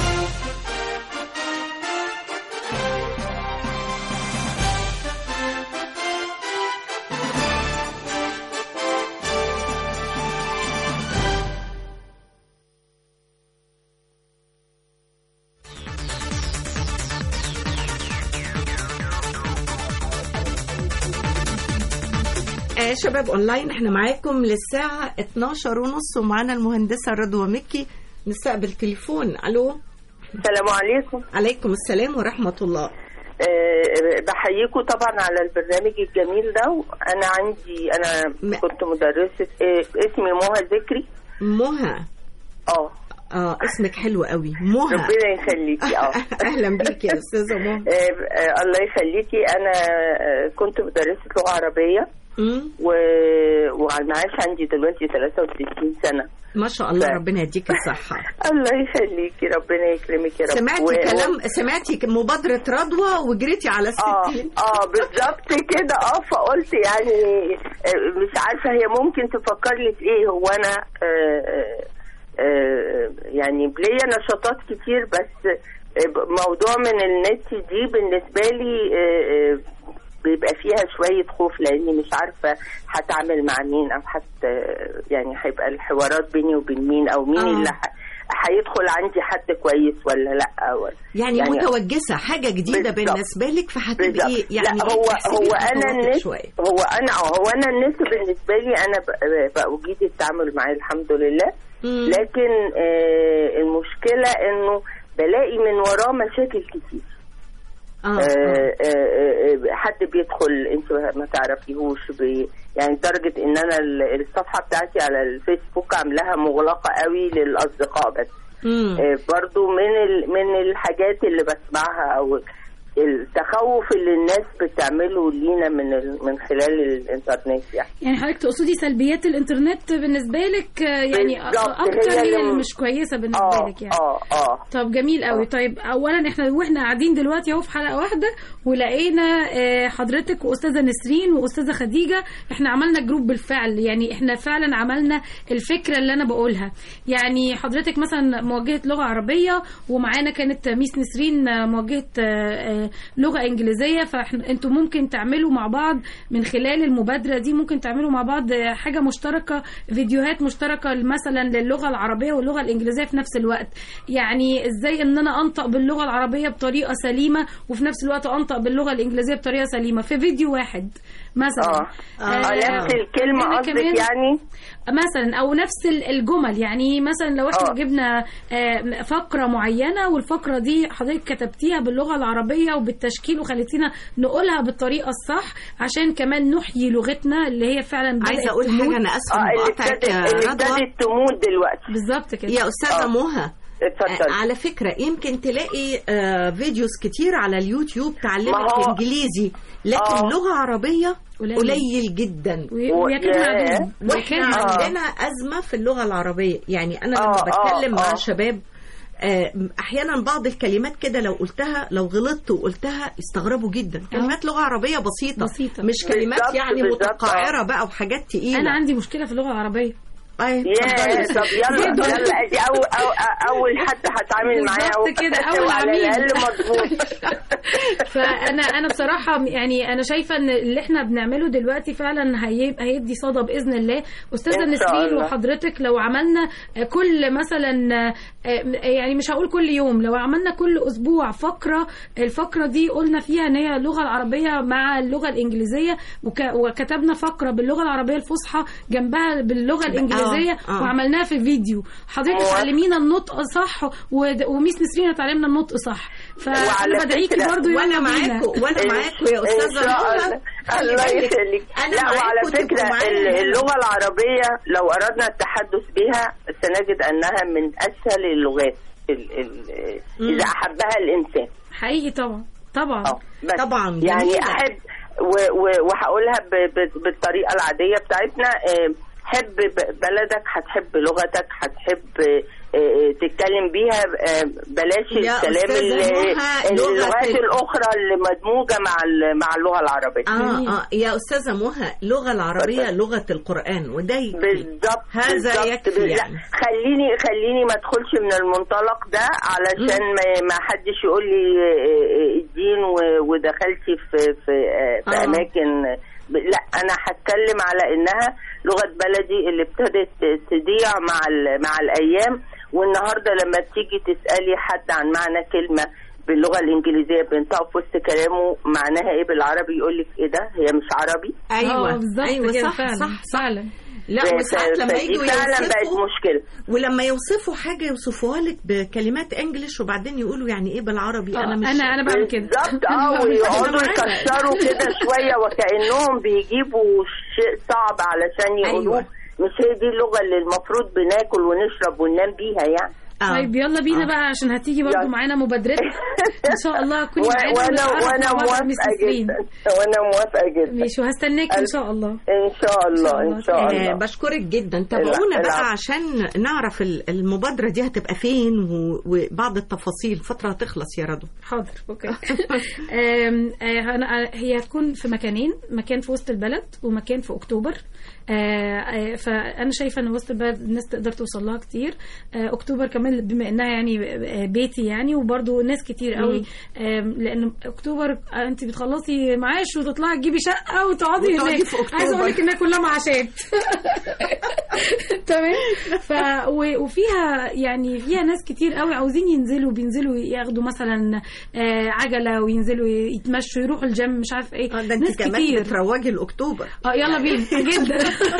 آه شباب اونلاين احنا معاكم للساعة 12 ونص ومعانا المهندسة رضوى مكي نستقبل تليفون الو السلام عليكم عليكم السلام ورحمة الله أه بحييكم طبعا على البرنامج الجميل ده وانا عندي انا كنت مدرسة أه اسمي مها ذكري مها اه اه اسمك حلو قوي مها ربنا يخليكي اه اهلا بيكي يا استاذة مها أه أه الله يخليكي انا أه كنت مدرسة لغة عربية و... وعلى المعاش عندي دلوقتي 63 سنة ما شاء الله ربنا يديك الصحة الله يخليكي ربنا يكرمك يا رب سمعتي و- كلام سمعتي مبادرة رضوى وجريتي على الستين اه اه بالظبط كده اه فقلت يعني آه، مش عارفه هي ممكن تفكر لي في ايه هو انا آه، آه، آه، يعني ليا نشاطات كتير بس آه، موضوع من النت دي بالنسبه لي آه، آه، بيبقى فيها شوية خوف لأني مش عارفة هتعامل مع مين أو حتى يعني هيبقى الحوارات بيني وبين مين أو مين آه. اللي ح- هيدخل عندي حد كويس ولا لا ولا يعني, يعني متوجسه حاجه جديده بالظبط. بالنسبه لك فهتبقي بالظبط. يعني لا هو تحسبي هو انا خطواتك النت شويه هو انا هو انا النت بالنسبه لي انا ب- باجيد التعامل معاه الحمد لله مم. لكن آه المشكله انه بلاقي من وراه مشاكل كتير آه. آه آه آه حد بيدخل انت ما تعرفيهوش بي يعني لدرجه ان انا ال- الصفحه بتاعتي على الفيسبوك عاملاها مغلقه قوي للاصدقاء بس مم. آه، برضو من ال- من الحاجات اللي بسمعها او التخوف اللي الناس بتعمله لينا من ال- من خلال الانترنت يعني يعني حضرتك تقصدي سلبيات الانترنت بالنسبه لك آه، يعني بالظبط، اكتر هي هي اللي- اللي مش كويسه بالنسبه اه لك يعني اه اه طب جميل قوي طيب اولا احنا واحنا قاعدين دلوقتي اهو في حلقه واحده ولقينا آه، حضرتك واستاذه نسرين واستاذه خديجه احنا عملنا جروب بالفعل يعني احنا فعلا عملنا الفكره اللي انا بقولها يعني حضرتك مثلا موجهه لغه عربيه ومعانا كانت ميس نسرين آه، موجهه آه، آه، لغه انجليزيه فاحنا انتوا ممكن تعملوا مع بعض من خلال المبادره دي ممكن تعملوا مع بعض آه، حاجه مشتركه فيديوهات مشتركه مثلا للغه العربيه واللغه الانجليزيه في نفس الوقت يعني ازاي ان انا انطق باللغه العربيه بطريقه سليمه وفي نفس الوقت انطق باللغه الانجليزيه بطريقه سليمه في فيديو واحد مثلا اه, آه. نفس الكلمه أنا قصدك كمان- يعني مثلا او نفس ال- الجمل يعني مثلا لو احنا آه. جبنا آه، فقره معينه والفقره دي حضرتك كتبتيها باللغه العربيه وبالتشكيل وخليتينا نقولها بالطريقه الصح عشان كمان نحيي لغتنا اللي هي فعلا بدأت عايزه اقول تموت. حاجه انا اسفه اه اللي مقاطعك ابتدت يا اللي رضوى ابتدت تموت دلوقتي بالظبط كده يا استاذه آه. مهى اتفضل آه، على فكرة يمكن تلاقي آه، فيديوز كتير على اليوتيوب ما تعلمك هو- انجليزي لكن آه. لغة عربية قليل. قليل جدا و- ويكاد ياه. معدوم واحنا ويكاد معدوم. عندنا أزمة في اللغة العربية يعني أنا لما آه، بتكلم آه، مع آه. شباب آه، احيانا بعض الكلمات كده لو قلتها لو غلطت وقلتها يستغربوا جدا كلمات لغه عربيه بسيطه بسيطة. مش كلمات بالظبط، يعني بالظبط، متقعره بقى وحاجات تقيله انا عندي مشكله في اللغه العربيه أي، يا اتفضلي. طب يلا يلا دي أول أو اول حد هتعامل معاه بالظبط كده، أول وعلى عميل. الاقل مضبوط فانا انا بصراحه يعني انا شايفه ان اللي احنا بنعمله دلوقتي فعلا هيبقى هيدي صدى باذن الله استاذه إن شاء نسرين الله. وحضرتك لو عملنا كل مثلا يعني مش هقول كل يوم لو عملنا كل اسبوع فقره الفقره دي قلنا فيها ان هي اللغه العربيه مع اللغه الانجليزيه وك- وكتبنا فقره باللغه العربيه الفصحى جنبها باللغه الانجليزيه آه، آه. وعملناها في فيديو حضرتك هو- تعلمينا النطق صح ود- وميس نسرين هتعلمنا النطق صح وعلى فانا بدعيكي فكرة، برضو وانا يلا بينا. معاكم وانا معاكم يا إن استاذه شاء نورة. الله. خلي الله بالك، يخليك انا لا وعلى معاكم تبقوا فكرة معايا ال- هنا. اللغة العربية لو أردنا التحدث بها سنجد أنها من أسهل اللغات ال- ال- إذا أحبها الإنسان حقيقي طبعا طبعا اه بس طبعا، يعني جميلة. احب و- و- وهقولها ب- ب- بالطريقه العاديه بتاعتنا آه، حب ب- بلدك هتحب لغتك هتحب آه، آه، تتكلم بيها آه، بلاش يا الكلام أستاذة ال- نهى، لغة اللغات ال- الاخرى اللي مدموجه مع ال- مع اللغه العربيه اه اه يا استاذه مهى اللغه العربيه لغه القران وده يكفي بالظبط هذا بالظبط. يكفي لا، يعني خليني خليني ما ادخلش من المنطلق ده علشان ما, ما حدش يقول لي آه، آه، الدين و- ودخلتي في في آه، في آه. اماكن ب- لا انا هتكلم على انها لغه بلدي اللي ابتدت تضيع مع ال- مع الايام والنهارده لما تيجي تسالي حد عن معنى كلمه باللغه الانجليزيه بينطق في وسط كلامه معناها ايه بالعربي يقول لك ايه ده هي مش عربي ايوه آه، بالظبط ايوه كده صح فعلا صح صح فعلا لا ف- وساعات لما فدي يجوا فعلا بقت يوصفوا مشكله ولما يوصفوا حاجه يوصفوها لك بكلمات انجلش وبعدين يقولوا يعني ايه بالعربي انا مش انا انا بعمل كده بالظبط أنا اه بعمل كده. ويقعدوا أنا معاك. يكسروا كده شويه وكانهم بيجيبوا شيء صعب علشان يقولوه أيوة. مش هي دي اللغه اللي المفروض بناكل ونشرب وننام بيها يعني آه. طيب يلا بينا آه. بقى عشان هتيجي برضو يلا. معانا مبادرتك ان شاء الله كوني و- معانا وانا ونتعرف وانا مع بعض ميس موافقه نسرين. جدا وانا موافقه جدا ماشي وهستناك ان شاء الله ان شاء الله ان شاء آه الله بشكرك جدا تابعونا لا، بقى العفو. عشان نعرف ال- المبادرة دي هتبقى فين و- وبعض التفاصيل فترة هتخلص يا رضوى حاضر اوكي آم، آه، أنا هي هتكون في مكانين مكان في وسط البلد ومكان في اكتوبر آه، آه، فانا شايفه ان وسط البلد الناس تقدر توصل لها كتير آه، اكتوبر كمان بما انها يعني آه، بيتي يعني وبرضو ناس كتير قوي آم، لان اكتوبر آه، انت بتخلصي معاش وتطلعي تجيبي شقه وتقعدي وتقعدي هناك في أكتوبر. عايزه اقول لك انها كلها معاشات تمام ف و- وفيها يعني فيها ناس كتير قوي عاوزين ينزلوا بينزلوا ياخدوا مثلا آه، عجله وينزلوا يتمشوا يروحوا الجيم مش عارف ايه ده ناس انت كمان كتير بتروجي لاكتوبر اه يلا بينا جدا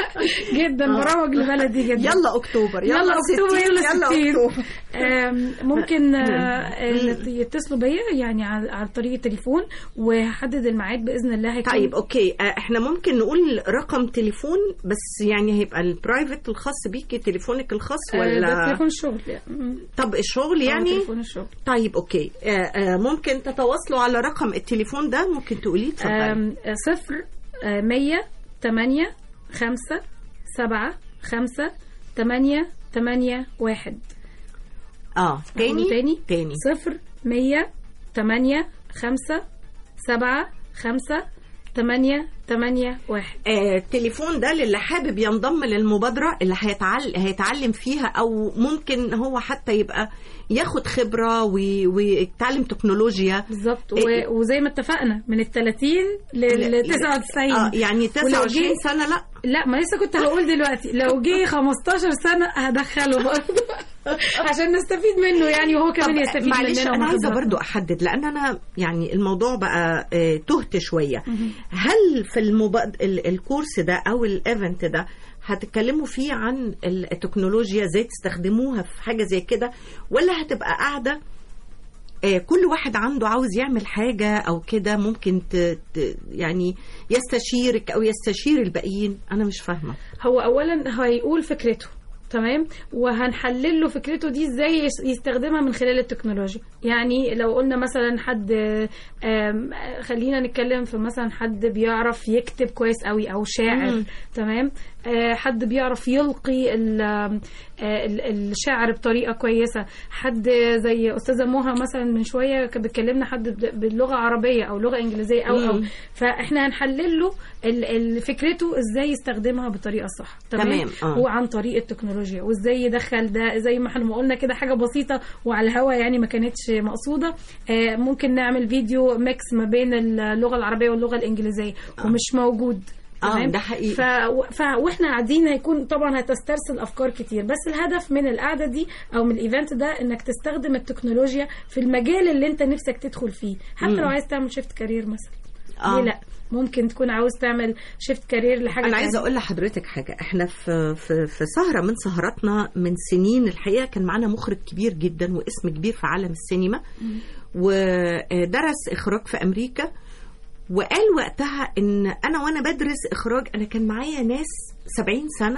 جدا آه. بروج لبلدي جدا يلا اكتوبر يلا, يلا اكتوبر 60 يلا 60 اكتوبر آم، ممكن آه، آه، يتصلوا بيا يعني على على طريق التليفون وهحدد الميعاد باذن الله هيكون طيب اوكي آه، احنا ممكن نقول رقم تليفون بس يعني هيبقى البرايفت الخاص بيكي تليفونك الخاص آه، ولا ده تليفون الشغل يعني. طب الشغل آه، يعني تليفون الشغل طيب اوكي آه، آه، ممكن تتواصلوا على رقم التليفون ده ممكن تقوليه اتفضلي آم، صفر آه، مية تمانية خمسة سبعة خمسة تمانية تمانية واحد اه تاني أقوله تاني تاني صفر مية تمانية خمسة سبعة خمسة تمانية تمانية واحد آه، التليفون ده للي حابب ينضم للمبادرة اللي هيتعلم هيتعلم فيها أو ممكن هو حتى يبقى ياخد خبرة وي- ويتعلم تكنولوجيا بالظبط إيه- و- وزي ما اتفقنا من ال 30 لل 99 اه يعني ولو 29 جه- سنة لا لا ما لسه كنت هقول دلوقتي لو جه 15 سنة هدخله برضه عشان نستفيد منه يعني وهو كمان طب يستفيد معلش مننا انا ومن عايزه خبراتنا. برضو احدد لان انا يعني الموضوع بقى آه، تهت شويه هل في المباد... ال- الكورس ده او الايفنت ده هتتكلموا فيه عن التكنولوجيا ازاي تستخدموها في حاجه زي كده ولا هتبقى قاعده آه، كل واحد عنده عاوز يعمل حاجة أو كده ممكن ت... ت... يعني يستشيرك أو يستشير الباقيين أنا مش فاهمة هو اولا هيقول فكرته تمام وهنحلل له فكرته دي ازاي يس- يستخدمها من خلال التكنولوجيا يعني لو قلنا مثلا حد آم، خلينا نتكلم في مثلا حد بيعرف يكتب كويس قوي او شاعر مم. تمام آه، حد بيعرف يلقي ال- آم، آه، ال- الشعر بطريقه كويسه حد زي استاذه مها مثلا من شويه كانت بتكلمنا حد ب- باللغه العربيه او لغه انجليزيه او او مم. فاحنا هنحلل له ال- ال- فكرته ازاي يستخدمها بالطريقه الصح تمام, تمام، آه. هو عن طريق التكنولوجيا وازاي يدخل ده زي ما احنا ما قلنا كده حاجه بسيطه وعلى الهوا يعني ما كانتش مقصوده آه، ممكن نعمل فيديو ميكس ما بين اللغه العربيه واللغه الانجليزيه ومش موجود آه، تمام؟ ده حقيقي. ف... ف... واحنا قاعدين هيكون طبعا هتسترسل افكار كتير بس الهدف من القعده دي او من الايفنت ده انك تستخدم التكنولوجيا في المجال اللي انت نفسك تدخل فيه حتى مم. لو عايز تعمل شيفت كارير مثلا آه. ليه لا ممكن تكون عاوز تعمل شيفت كارير لحاجه انا عايزه تانية. اقول لحضرتك حاجه احنا في في في سهره من سهراتنا من سنين الحقيقه كان معانا مخرج كبير جدا واسم كبير في عالم السينما ودرس اخراج في امريكا وقال وقتها ان انا وانا بدرس اخراج انا كان معايا ناس 70 سنه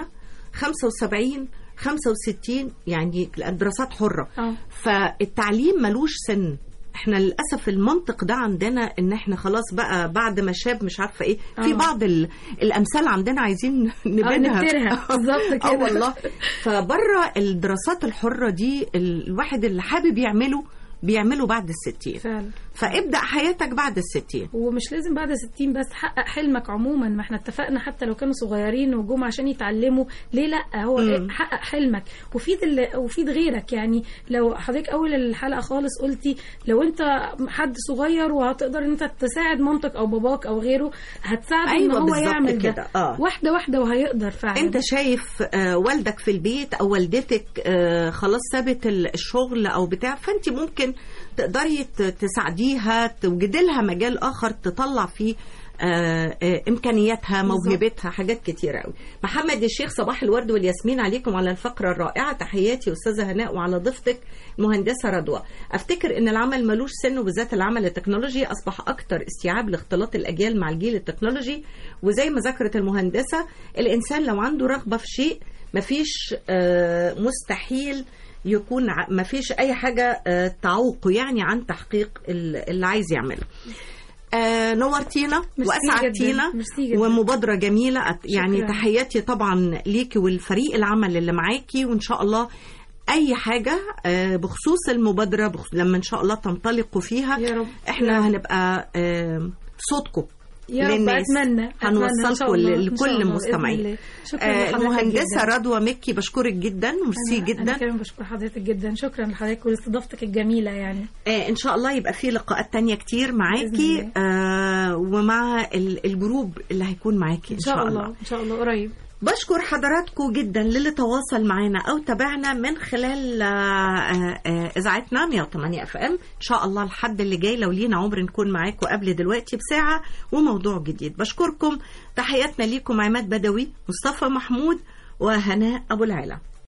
75 65 يعني دراسات حره اه فالتعليم ملوش سن احنا للاسف المنطق ده عندنا ان احنا خلاص بقى بعد ما شاب مش عارفه ايه في آه. بعض ال- الامثال عندنا عايزين نبينها نبترها. بالظبط اه كده. والله فبره الدراسات الحره دي ال- الواحد اللي حابب يعمله بيعمله بعد الستين فعلا فابدا حياتك بعد الستين ومش لازم بعد 60 بس حقق حلمك عموما ما احنا اتفقنا حتى لو كانوا صغيرين وجم عشان يتعلموا ليه لا هو مم. حقق حلمك وفيد ال... وفيد غيرك يعني لو حضرتك اول الحلقه خالص قلتي لو انت حد صغير وهتقدر ان انت تساعد مامتك او باباك او غيره هتساعده ان أيوة هو بالظبط يعمل ده كده، آه. واحده واحده وهيقدر فعلا انت شايف آه، والدك في البيت او والدتك آه، خلاص سابت ال- الشغل او بتاع فانت ممكن تقدري ت- تساعديها توجدي لها مجال اخر تطلع فيه آه، آه، امكانياتها بالظبط. موهبتها حاجات كتيره قوي محمد الشيخ صباح الورد والياسمين عليكم على الفقره الرائعه تحياتي استاذه هناء وعلى ضيفتك المهندسه رضوى افتكر ان العمل ملوش سن وبالذات العمل التكنولوجي اصبح اكتر استيعاب لاختلاط الاجيال مع الجيل التكنولوجي وزي ما ذكرت المهندسه الانسان لو عنده رغبه في شيء مفيش آه، مستحيل يكون ع- مفيش اي حاجه آه، تعوقه يعني عن تحقيق ال- اللي عايز يعمله آه نورتينا ميرسي واسعدتينا جداً، ميرسي جداً. ومبادره جميله أت- يعني شكراً. تحياتي طبعا ليكي والفريق العمل اللي معاكي وان شاء الله اي حاجه آه، بخصوص المبادره بخصوص لما ان شاء الله تنطلقوا فيها يا رب. احنا يا رب. هنبقى آه، صوتكم يا رب للناس. اتمنى أتمنى إن شاء هنوصلكم الله، ل- إن شاء لكل الله، بإذن المستمعين الله. شكرا آه، لحضرتك المهندسه جداً. رضوى مكي بشكرك جدا ميرسي أنا- جدا انا كمان بشكر حضرتك جدا شكرا لحضرتك ولاستضافتك الجميله يعني آه ان شاء الله يبقى في لقاءات تانية كتير معاكي بإذن آه ومع ال- الجروب اللي هيكون معاكي ان شاء الله ان شاء الله قريب بشكر حضراتكم جدا للي تواصل معنا او تابعنا من خلال آه، آه، آه، اذاعتنا 108 اف ام ان شاء الله الحد اللي جاي لو لينا عمر نكون معاكم قبل دلوقتي بساعه وموضوع جديد بشكركم تحياتنا ليكم عماد بدوي مصطفى محمود وهناء ابو العلا